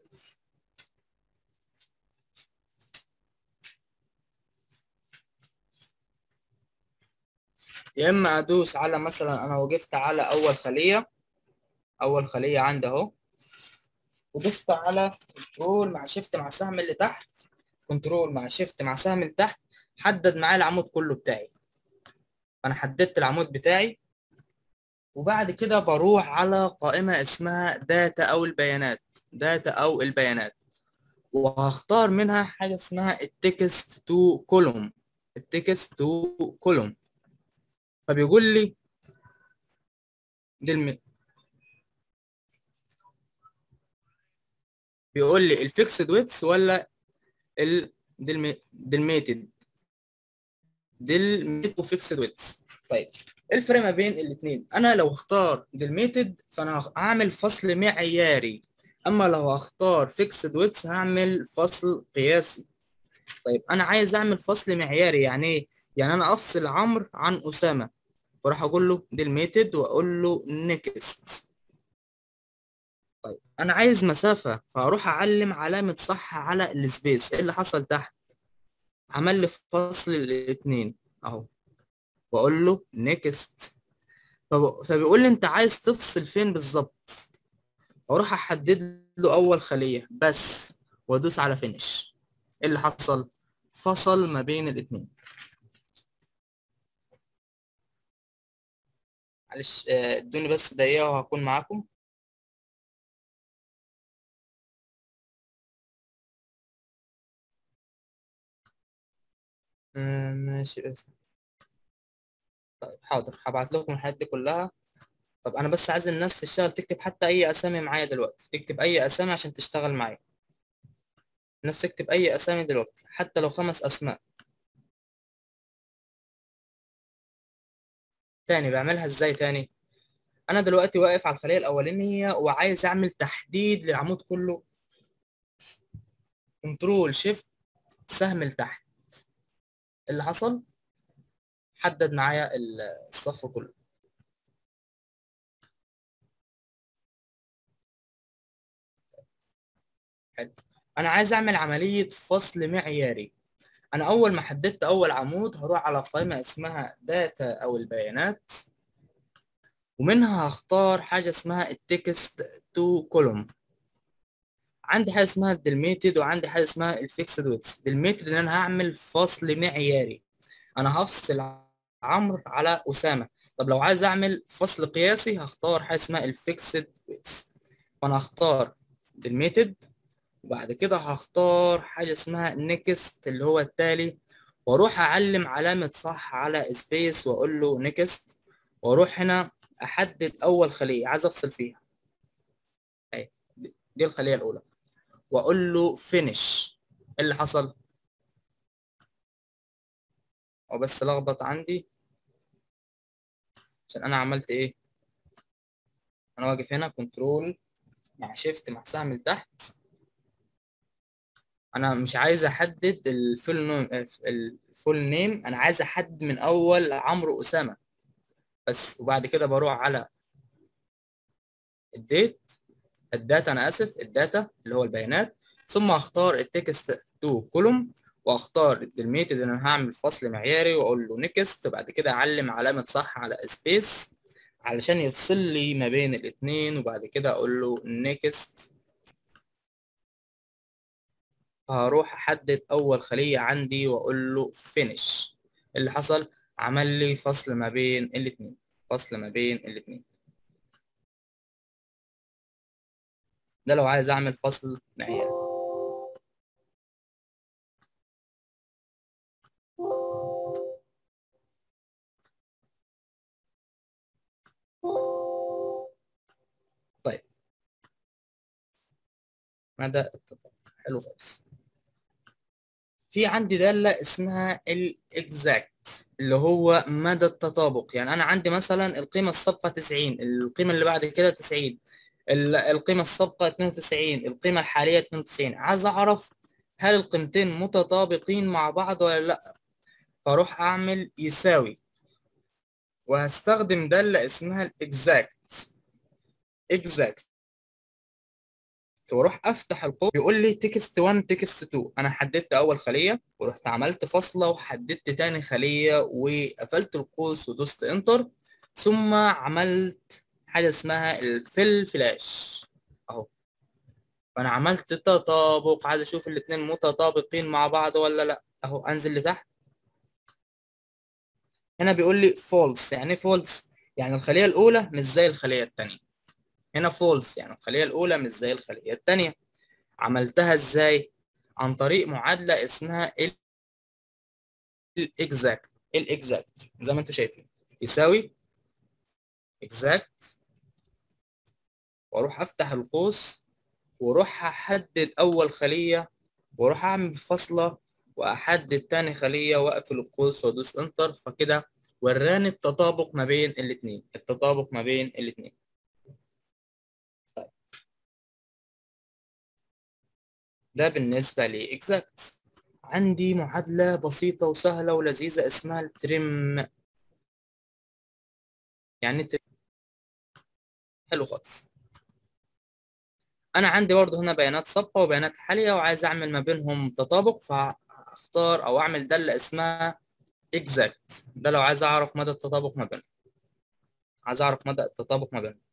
يا اما ادوس على مثلا انا وقفت على اول خليه اول خليه عندي اهو ودوست على كنترول مع شيفت مع السهم اللي تحت كنترول مع شيفت مع سهم اللي تحت حدد معايا العمود كله بتاعي انا حددت العمود بتاعي وبعد كده بروح على قائمة اسمها داتا او البيانات داتا او البيانات وهختار منها حاجة اسمها التكست تو كولوم التكست تو كولوم فبيقول لي دي الم... بيقول لي الفيكسد ويتس ولا ال ديلميتد ديلميتد وفيكسد ويتس طيب ايه الفرق ما بين الاثنين انا لو اختار ديلميتد فانا هعمل فصل معياري اما لو هختار فيكسد ويتس هعمل فصل قياسي طيب انا عايز اعمل فصل معياري يعني ايه يعني انا افصل عمرو عن اسامه فراح اقول له ديلميتد واقول له نيكست طيب انا عايز مسافه فاروح اعلم علامه صح على السبيس ايه اللي حصل تحت عمل لي فصل الاثنين اهو واقول له نيكست فبيقول لي انت عايز تفصل فين بالظبط اروح احدد له اول خليه بس وادوس على فينش ايه اللي حصل فصل ما بين الاثنين معلش ادوني بس دقيقه وهكون معاكم آه ماشي بس طيب حاضر هبعت لكم الحاجات دي كلها طب انا بس عايز الناس تشتغل تكتب حتى اي اسامي معايا دلوقتي تكتب اي اسامي عشان تشتغل معايا الناس تكتب اي اسامي دلوقتي حتى لو خمس اسماء تاني بعملها ازاي تاني انا دلوقتي واقف على الخليه الاولانيه وعايز اعمل تحديد للعمود كله كنترول شيفت سهم لتحت اللي حصل حدد معايا الصف كله حلو انا عايز اعمل عمليه فصل معياري انا اول ما حددت اول عمود هروح على قائمه اسمها داتا او البيانات ومنها هختار حاجه اسمها التكست تو كولوم عندي حاجه اسمها الديلميتد وعندي حاجه اسمها الفيكسد ويتس ديلميتد ان انا هعمل فصل معياري انا هفصل عمرو على اسامه طب لو عايز اعمل فصل قياسي هختار حاجه اسمها الفيكسد ويتس فانا هختار ديلميتد وبعد كده هختار حاجه اسمها نيكست اللي هو التالي واروح اعلم علامه صح على سبيس واقول له نيكست واروح هنا احدد اول خليه عايز افصل فيها اهي دي الخليه الاولى واقول له فينش ايه اللي حصل او بس لخبط عندي عشان انا عملت ايه انا واقف هنا كنترول مع شيفت مع سهم لتحت انا مش عايز احدد الفول نيم الفول نيم انا عايز احدد من اول عمرو اسامه بس وبعد كده بروح على الديت الداتا انا اسف الداتا اللي هو البيانات ثم اختار التكست تو كولوم واختار الديلميتد ان انا هعمل فصل معياري واقول له نيكست بعد كده اعلم علامه صح على سبيس علشان يفصل لي ما بين الاثنين وبعد كده اقول له نيكست هروح احدد اول خليه عندي واقول له فينش اللي حصل عمل لي فصل ما بين الاثنين فصل ما بين الاثنين ده لو عايز اعمل فصل معياري طيب مدى التطابق حلو خالص في عندي دالة اسمها الاكزاكت اللي هو مدى التطابق يعني انا عندي مثلا القيمة السابقة 90 القيمة اللي بعد كده 90 القيمة السابقة 92 القيمة الحالية 92 عايز اعرف هل القيمتين متطابقين مع بعض ولا لا فاروح اعمل يساوي وهستخدم دالة اسمها الاكزاكت اكزاكت واروح افتح القوس بيقول لي تكست 1 تكست 2 انا حددت اول خليه ورحت عملت فاصله وحددت تاني خليه وقفلت القوس ودوست انتر ثم عملت حاجه اسمها الفيل فلاش اهو فانا عملت تطابق عايز اشوف الاثنين متطابقين مع بعض ولا لا اهو انزل لتحت هنا بيقول لي فولس يعني فولس يعني الخليه الاولى مش زي الخليه الثانيه هنا فولس يعني الخليه الاولى مش زي الخليه الثانيه عملتها ازاي عن طريق معادله اسمها الاكزاكت الاكزاكت زي ما انتم شايفين يساوي اكزاكت واروح افتح القوس واروح احدد اول خليه واروح اعمل فاصله واحدد تاني خليه واقفل القوس وادوس انتر فكده وراني التطابق ما بين الاثنين التطابق ما بين الاثنين طيب. ده بالنسبه لي exact عندي معادله بسيطه وسهله ولذيذه اسمها الترم يعني ترم. حلو خالص انا عندي برضه هنا بيانات سابقه وبيانات حاليه وعايز اعمل ما بينهم تطابق فاختار او اعمل داله اسمها exact ده لو عايز اعرف مدى التطابق ما بينهم عايز اعرف مدى التطابق ما بينهم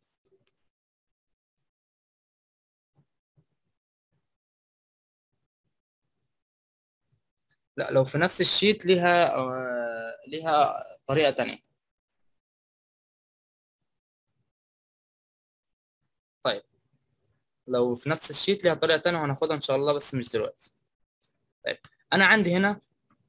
لا لو في نفس الشيت ليها آه ليها طريقه تانية طيب لو في نفس الشيت ليها طريقه تانية وهناخدها ان شاء الله بس مش دلوقتي طيب انا عندي هنا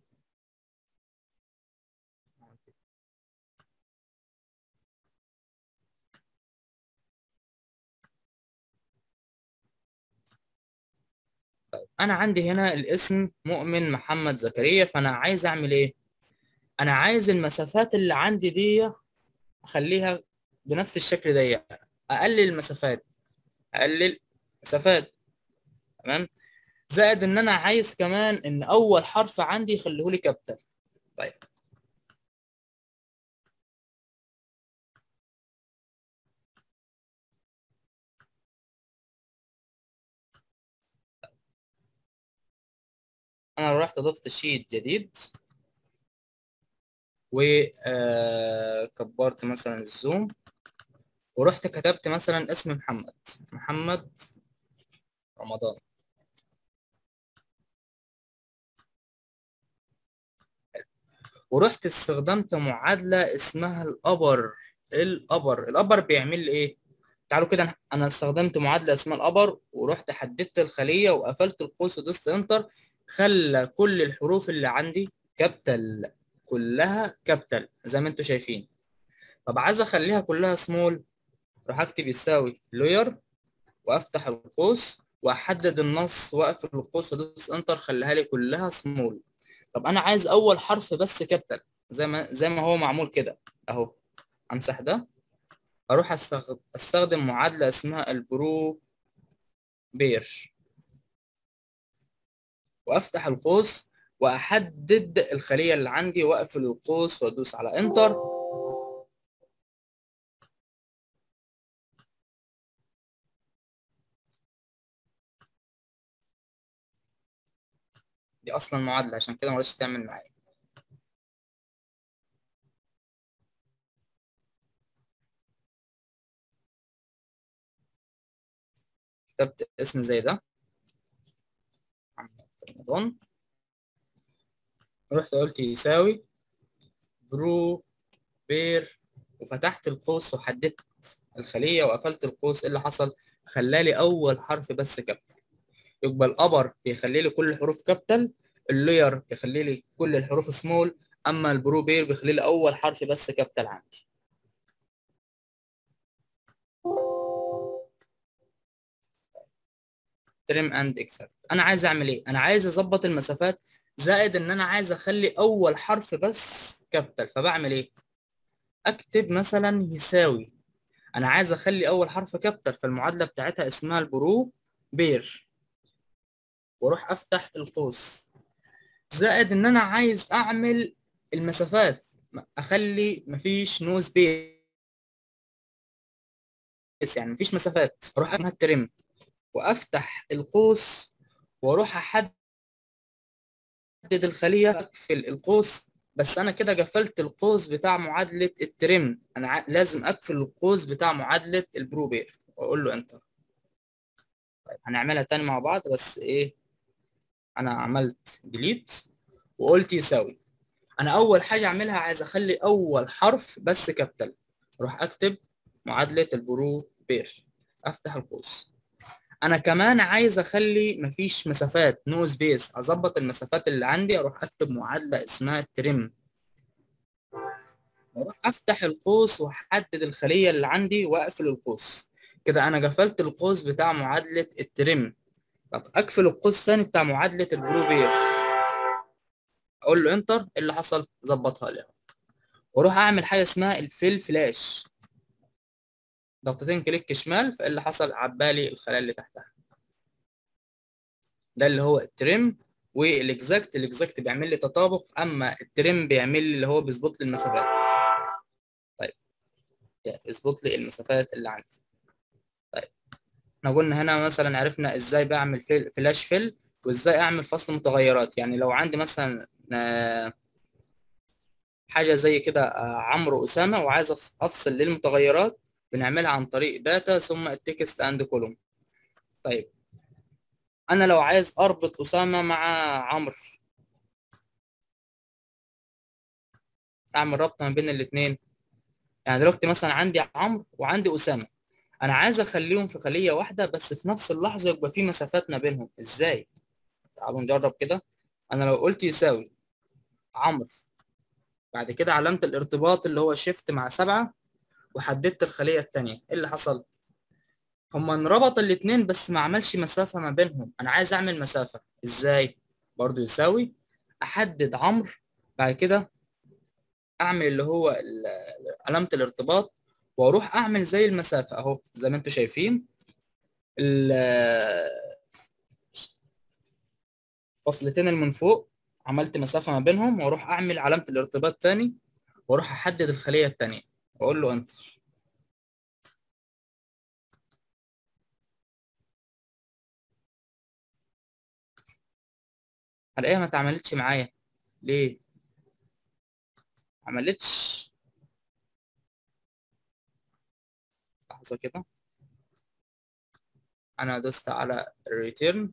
طيب انا عندي هنا الاسم مؤمن محمد زكريا فانا عايز اعمل ايه انا عايز المسافات اللي عندي دي اخليها بنفس الشكل ده اقلل المسافات اقلل مسافات تمام زائد ان انا عايز كمان ان اول حرف عندي يخليه لي كابيتال طيب انا رحت ضفت شيت جديد وكبرت مثلا الزوم ورحت كتبت مثلا اسم محمد محمد رمضان ورحت استخدمت معادلة اسمها الأبر الأبر الأبر بيعمل لي إيه؟ تعالوا كده أنا استخدمت معادلة اسمها الأبر ورحت حددت الخلية وقفلت القوس ودوست انتر خلى كل الحروف اللي عندي كابيتال كلها كابيتال زي ما انتم شايفين طب عايز اخليها كلها سمول راح اكتب يساوي لوير وافتح القوس واحدد النص واقفل القوس وادوس انتر خليها لي كلها سمول طب انا عايز اول حرف بس كابيتال زي ما زي ما هو معمول كده اهو امسح ده اروح استخدم معادله اسمها البرو بير وافتح القوس واحدد الخليه اللي عندي واقفل القوس وادوس على انتر دي اصلا معادله عشان كده مرضتش تعمل معايا كتبت اسم زي ده رمضان رحت قلت يساوي برو بير وفتحت القوس وحددت الخلية وقفلت القوس ايه اللي حصل خلالي اول حرف بس كابيتال يبقى الابر بيخلي لي كل الحروف كابيتال اللوير بيخلي لي كل الحروف سمول اما البرو بير بيخلي لي اول حرف بس كابيتال عندي تريم اند اكسبت انا عايز اعمل ايه انا عايز اظبط المسافات زائد ان انا عايز اخلي اول حرف بس كابيتال فبعمل ايه اكتب مثلا يساوي انا عايز اخلي اول حرف كابيتال فالمعادله بتاعتها اسمها البرو بير واروح افتح القوس زائد ان انا عايز اعمل المسافات اخلي مفيش نو سبيس يعني مفيش مسافات اروح اعملها الترم وافتح القوس واروح احدد الخليه اقفل القوس بس انا كده قفلت القوس بتاع معادله الترم انا ع... لازم اقفل القوس بتاع معادله البروبير واقول له انتر طيب هنعملها تاني مع بعض بس ايه انا عملت ديليت وقلت يساوي انا اول حاجه اعملها عايز اخلي اول حرف بس كابيتال اروح اكتب معادله البروبير افتح القوس انا كمان عايز اخلي مفيش مسافات نو سبيس اظبط المسافات اللي عندي اروح اكتب معادله اسمها ترم واروح افتح القوس واحدد الخليه اللي عندي واقفل القوس كده انا قفلت القوس بتاع معادله الترم طب اقفل القوس ثاني بتاع معادله البروبير اقول له انتر اللي حصل ظبطها لي واروح اعمل حاجه اسمها الفيل فلاش ضغطتين كليك شمال فايه اللي حصل عبالي الخلايا اللي تحتها ده اللي هو الترم والاكزاكت الاكزاكت بيعمل لي تطابق اما الترم بيعمل لي اللي هو بيظبط لي المسافات طيب يظبط لي المسافات اللي عندي طيب احنا قلنا هنا مثلا عرفنا ازاي بعمل فيل فلاش فيل وازاي اعمل فصل متغيرات يعني لو عندي مثلا حاجه زي كده عمرو اسامه وعايز افصل للمتغيرات بنعملها عن طريق داتا ثم التكست اند كولوم طيب انا لو عايز اربط اسامه مع عمرو اعمل ربط ما بين الاثنين يعني دلوقتي مثلا عندي عمرو وعندي اسامه انا عايز اخليهم في خليه واحده بس في نفس اللحظه يبقى في مسافات ما بينهم ازاي تعالوا نجرب كده انا لو قلت يساوي عمرو بعد كده علامه الارتباط اللي هو شيفت مع سبعة وحددت الخليه الثانيه ايه اللي حصل هما انربط الاثنين بس ما عملش مسافه ما بينهم انا عايز اعمل مسافه ازاي برضو يساوي احدد عمرو بعد كده اعمل اللي هو علامه الارتباط واروح اعمل زي المسافه اهو زي ما انتم شايفين الفصلتين اللي من فوق عملت مسافه ما بينهم واروح اعمل علامه الارتباط تاني واروح احدد الخليه الثانيه واقول له انتر هلاقيها ما اتعملتش معايا ليه عملتش لحظه كده انا دوست على الريتيرن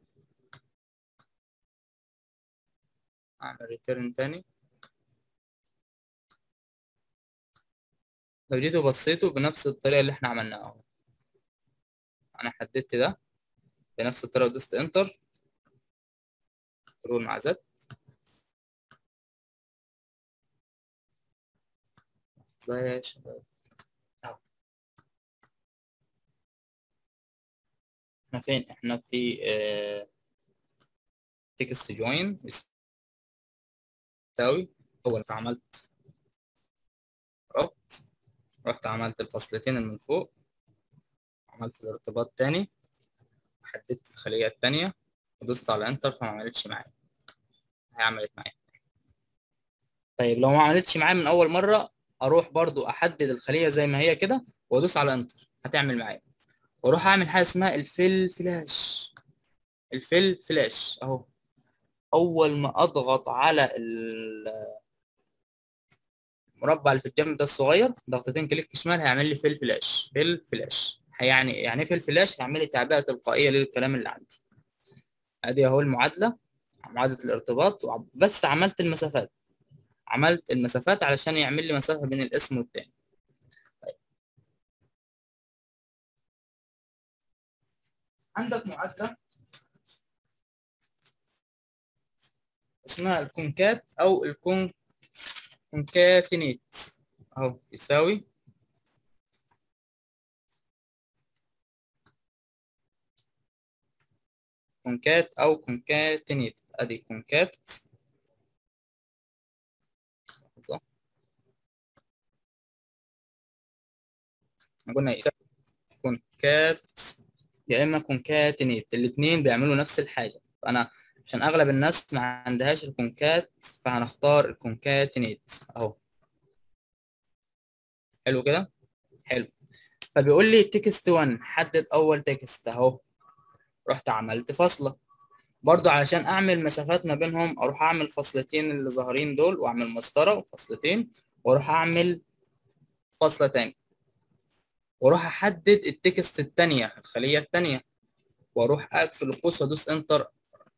اعمل ريتيرن تاني لو جيتوا بصيتوا بنفس الطريقه اللي احنا عملناها اهو انا حددت ده بنفس الطريقه ودوست انتر كنترول مع زد ازاي يا شباب اهو احنا فين احنا في تكست جوين يساوي اول ما عملت ربط رحت عملت الفصلتين اللي من فوق عملت الارتباط تاني حددت الخلية التانية ودوست على انتر فما عملتش معايا هي عملت معايا طيب لو ما عملتش معايا من اول مرة اروح برضو احدد الخلية زي ما هي كده وادوس على انتر هتعمل معايا واروح اعمل حاجة اسمها الفيل فلاش الفيل فلاش اهو اول ما اضغط على المربع اللي في الجنب ده الصغير ضغطتين كليك شمال هيعمل لي فيل فلاش فيل فلاش يعني يعني ايه فيل فلاش هيعمل لي تعبئه تلقائيه للكلام اللي عندي ادي اهو المعادله معادله الارتباط بس عملت المسافات عملت المسافات علشان يعمل لي مسافه بين الاسم والتاني طيب. عندك معادله اسمها الكونكات او الكون كونكاتينيت اهو يساوي كونكات او كونكاتينيت ادي كونكات صح قلنا يساوي كونكات يا اما كونكاتينيت الاثنين بيعملوا نفس الحاجه فانا عشان اغلب الناس ما عندهاش الكونكات فهنختار الكونكاتينيت اهو حلو كده حلو فبيقول لي تكست 1 حدد اول تكست اهو رحت عملت فاصلة برضو علشان اعمل مسافات ما بينهم اروح اعمل فاصلتين اللي ظاهرين دول واعمل مسطرة وفاصلتين واروح اعمل فاصلة تاني واروح احدد التكست التانية الخلية التانية واروح اقفل القوس وادوس انتر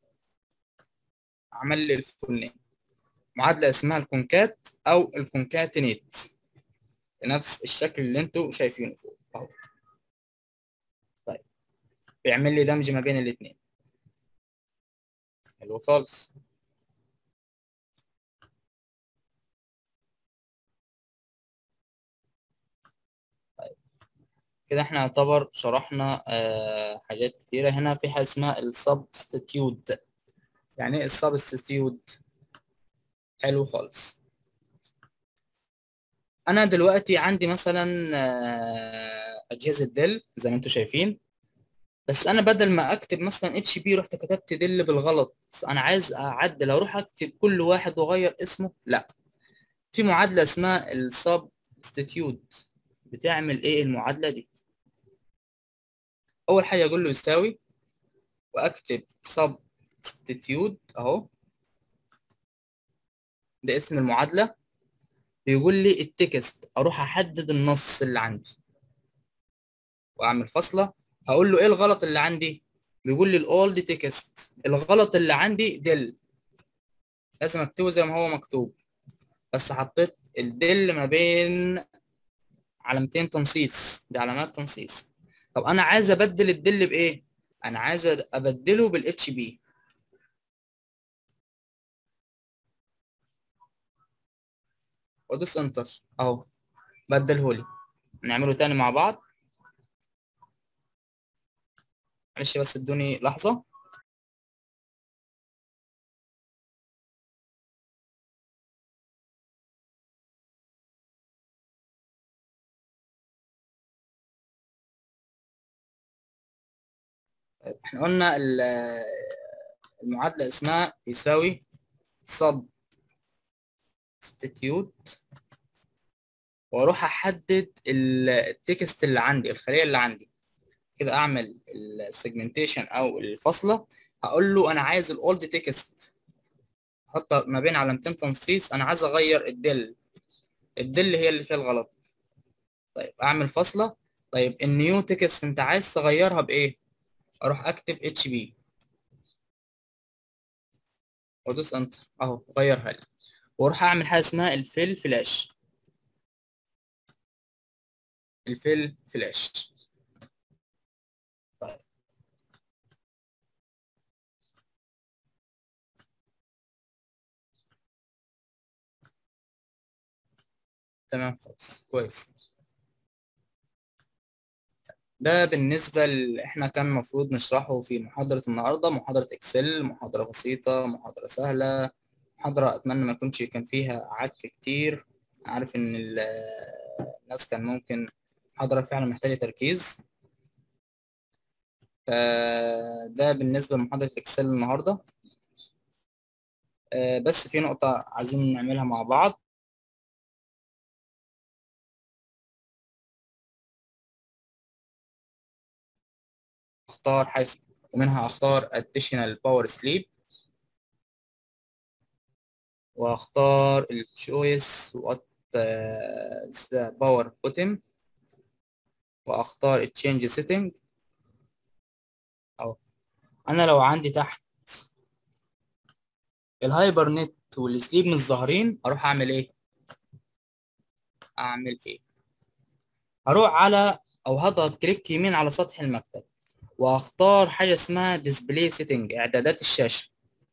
عمل لي الفلين معادلة اسمها الكونكات او الكونكاتينيت بنفس الشكل اللي انتوا شايفينه فوق اهو طيب بيعمل لي دمج ما بين الاتنين حلو خالص طيب كده احنا يعتبر شرحنا آه حاجات كتيرة هنا في حاجة اسمها السبستيتيود يعني ايه السبستيتيود حلو خالص انا دلوقتي عندي مثلا آه اجهزة ديل زي ما انتم شايفين بس انا بدل ما اكتب مثلا اتش بي رحت كتبت دل بالغلط انا عايز اعدل اروح اكتب كل واحد واغير اسمه لا في معادله اسمها السبستيتيوت بتعمل ايه المعادله دي اول حاجه اقول له يساوي واكتب سبستيتيوت اهو ده اسم المعادله بيقول لي التكست اروح احدد النص اللي عندي واعمل فاصله هقول له ايه الغلط اللي عندي بيقول لي الاولد تكست الغلط اللي عندي دل لازم اكتبه زي ما هو مكتوب بس حطيت الدل ما بين علامتين تنصيص دي علامات تنصيص طب انا عايز ابدل الدل بايه انا عايز ابدله بالاتش بي وادوس انتر اهو بدله لي نعمله تاني مع بعض معلش بس ادوني لحظة احنا قلنا المعادلة اسمها يساوي sub substitute واروح احدد التكست اللي عندي الخلية اللي عندي كده اعمل السيجمنتيشن او الفاصله هقول له انا عايز الاولد تكست احط ما بين علامتين تنصيص انا عايز اغير الدل الدل هي اللي فيها الغلط طيب اعمل فاصله طيب النيو تكست انت عايز تغيرها بايه اروح اكتب اتش بي وادوس انتر اهو غيرها لي واروح اعمل حاجه اسمها الفيل فلاش الفيل فلاش تمام خلاص كويس ده بالنسبة ل... احنا كان المفروض نشرحه في محاضرة النهاردة محاضرة اكسل محاضرة بسيطة محاضرة سهلة محاضرة اتمنى ما يكونش كان فيها عك كتير عارف ان ال... الناس كان ممكن محاضرة فعلا محتاجة تركيز فده بالنسبة لمحاضرة اكسل النهاردة بس في نقطة عايزين نعملها مع بعض اختار حيث ومنها اختار additional power sleep واختار ال choice what the power bottom واختار change setting اهو انا لو عندي تحت الهايبر نت والسليب مش ظاهرين اروح اعمل ايه اعمل ايه هروح على او هضغط كليك يمين على سطح المكتب واختار حاجه اسمها ديسبلاي سيتنج اعدادات الشاشه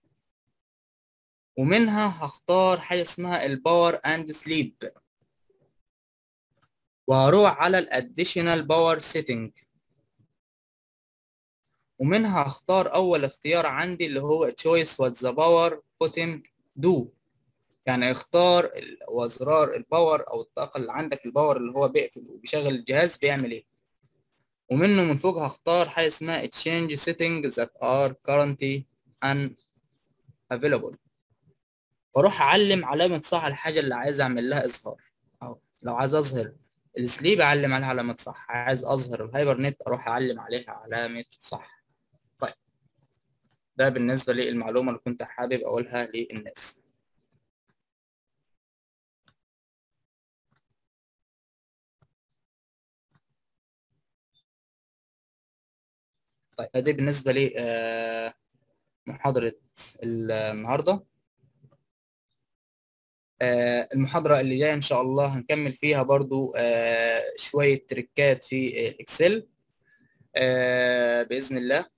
ومنها هختار حاجه اسمها الباور اند سليب وهروح على الاديشنال باور سيتنج ومنها هختار اول اختيار عندي اللي هو choice what the power bottom do يعني اختار وزرار الباور او الطاقه اللي عندك الباور اللي هو بيقفل وبيشغل الجهاز بيعمل ايه ومنه من فوق هختار حاجه اسمها change settings that are currently unavailable فاروح اعلم علامه صح الحاجه اللي عايز اعمل لها اظهار اهو لو عايز اظهر السليب اعلم عليها علامه صح عايز اظهر الهايبر نت اروح اعلم عليها علامه صح طيب ده بالنسبة للمعلومة اللي كنت حابب أقولها للناس طيب دي بالنسبة لي محاضرة النهاردة المحاضرة اللي جاية إن شاء الله هنكمل فيها برضو شوية تريكات في الإكسل بإذن الله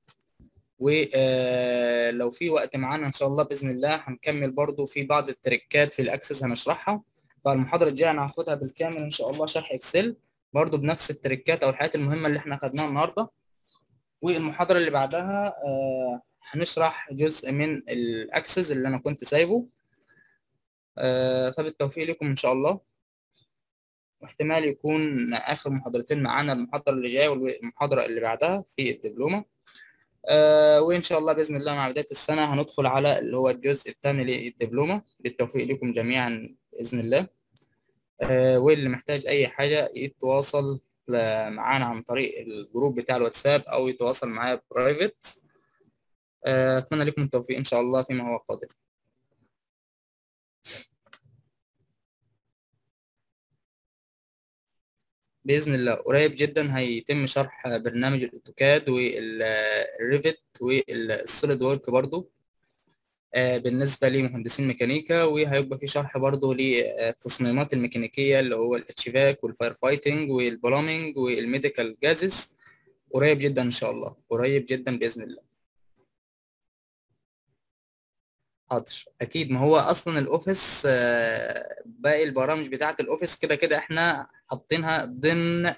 ولو في وقت معانا إن شاء الله بإذن الله هنكمل برضو في بعض التريكات في الأكسس هنشرحها فالمحاضرة الجاية أنا هاخدها بالكامل إن شاء الله شرح إكسل برضو بنفس التريكات أو الحاجات المهمة اللي إحنا خدناها النهاردة والمحاضرة اللي بعدها هنشرح جزء من الأكسس اللي أنا كنت سايبه فبالتوفيق لكم إن شاء الله واحتمال يكون آخر محاضرتين معانا المحاضرة اللي جاية والمحاضرة اللي بعدها في الدبلومة وإن شاء الله بإذن الله مع بداية السنة هندخل على اللي هو الجزء الثاني للدبلومة بالتوفيق لكم جميعا بإذن الله واللي محتاج أي حاجة يتواصل معانا عن طريق الجروب بتاع الواتساب أو يتواصل معايا برايفت أتمنى لكم التوفيق إن شاء الله فيما هو قادم بإذن الله قريب جدا هيتم شرح برنامج الأوتوكاد والريفت والسوليد وورك برضو بالنسبة لمهندسين ميكانيكا وهيبقى في شرح برضو للتصميمات الميكانيكية اللي هو الاتشيفاك والفاير فايتنج والبلامينج والميديكال جازز قريب جدا إن شاء الله قريب جدا بإذن الله حاضر اكيد ما هو اصلا الاوفيس باقي البرامج بتاعه الاوفيس كده كده احنا حاطينها ضمن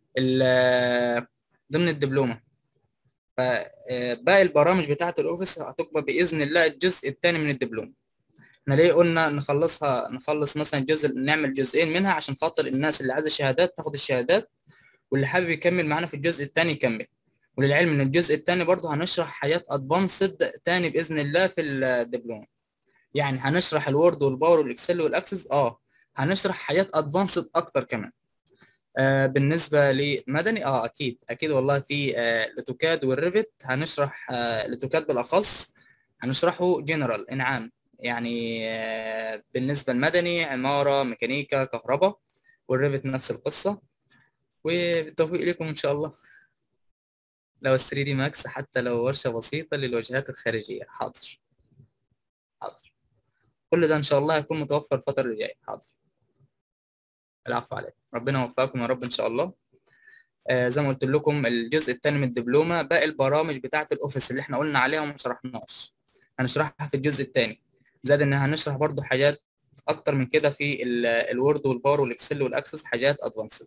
ضمن الدبلومه فباقي البرامج بتاعه الاوفيس هتبقى باذن الله الجزء الثاني من الدبلومه احنا ليه قلنا نخلصها نخلص مثلا جزء نعمل جزئين منها عشان خاطر الناس اللي عايزه شهادات تاخد الشهادات واللي حابب يكمل معانا في الجزء الثاني يكمل وللعلم ان الجزء الثاني برضه هنشرح حاجات ادفانسد تاني باذن الله في الدبلوم يعني هنشرح الوورد والباور والاكسل والاكسس اه هنشرح حاجات ادفانسد اكتر كمان آه بالنسبه لمدني اه اكيد اكيد والله في آه الاوتوكاد والريفت هنشرح آه الاوتوكاد بالاخص هنشرحه جنرال انعام يعني آه بالنسبه لمدني عماره ميكانيكا كهرباء والريفت نفس القصه وبالتوفيق لكم ان شاء الله لو 3 دي ماكس حتى لو ورشة بسيطة للواجهات الخارجية حاضر حاضر كل ده إن شاء الله هيكون متوفر الفترة اللي جاية حاضر العفو عليكم ربنا يوفقكم يا رب إن شاء الله آه زي ما قلت لكم الجزء الثاني من الدبلومة باقي البرامج بتاعة الأوفيس اللي إحنا قلنا عليها وما شرحناش هنشرحها في الجزء الثاني زائد إن هنشرح برضو حاجات أكتر من كده في الوورد والباور والإكسل والأكسس حاجات أدفانسد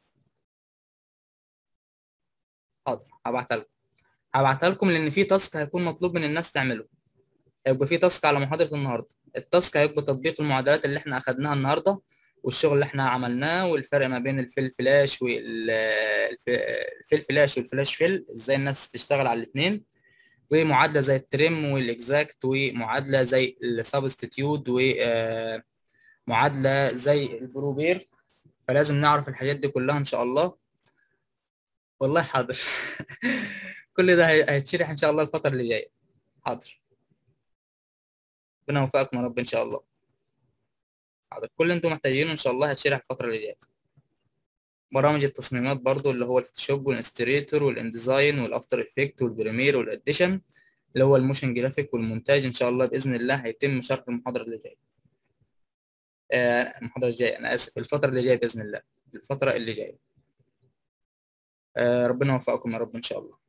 حاضر هبعتها لكم هبعتها لكم لان في تاسك هيكون مطلوب من الناس تعمله هيبقى في تاسك على محاضره النهارده التاسك هيبقى تطبيق المعادلات اللي احنا اخدناها النهارده والشغل اللي احنا عملناه والفرق ما بين الفيل فلاش والفيل فلاش والفلاش فيل ازاي الناس تشتغل على الاثنين ومعادله زي التريم والاكزاكت ومعادله زي السبستيتيود ومعادله زي البروبير فلازم نعرف الحاجات دي كلها ان شاء الله والله حاضر كل ده هيتشرح ان شاء الله الفتره اللي جايه حاضر ربنا يوفقكم يا رب ان شاء الله حاضر كل اللي انتم محتاجينه ان شاء الله هيتشرح الفتره اللي جايه برامج التصميمات برضو اللي هو الفوتوشوب والانستريتور والانديزاين والافتر افكت والبريمير والاديشن اللي هو الموشن جرافيك والمونتاج ان شاء الله باذن الله هيتم شرح المحاضره اللي جايه آه المحاضره الجايه انا اسف الفتره اللي جايه باذن الله الفتره اللي جايه آه ربنا يوفقكم يا رب ان شاء الله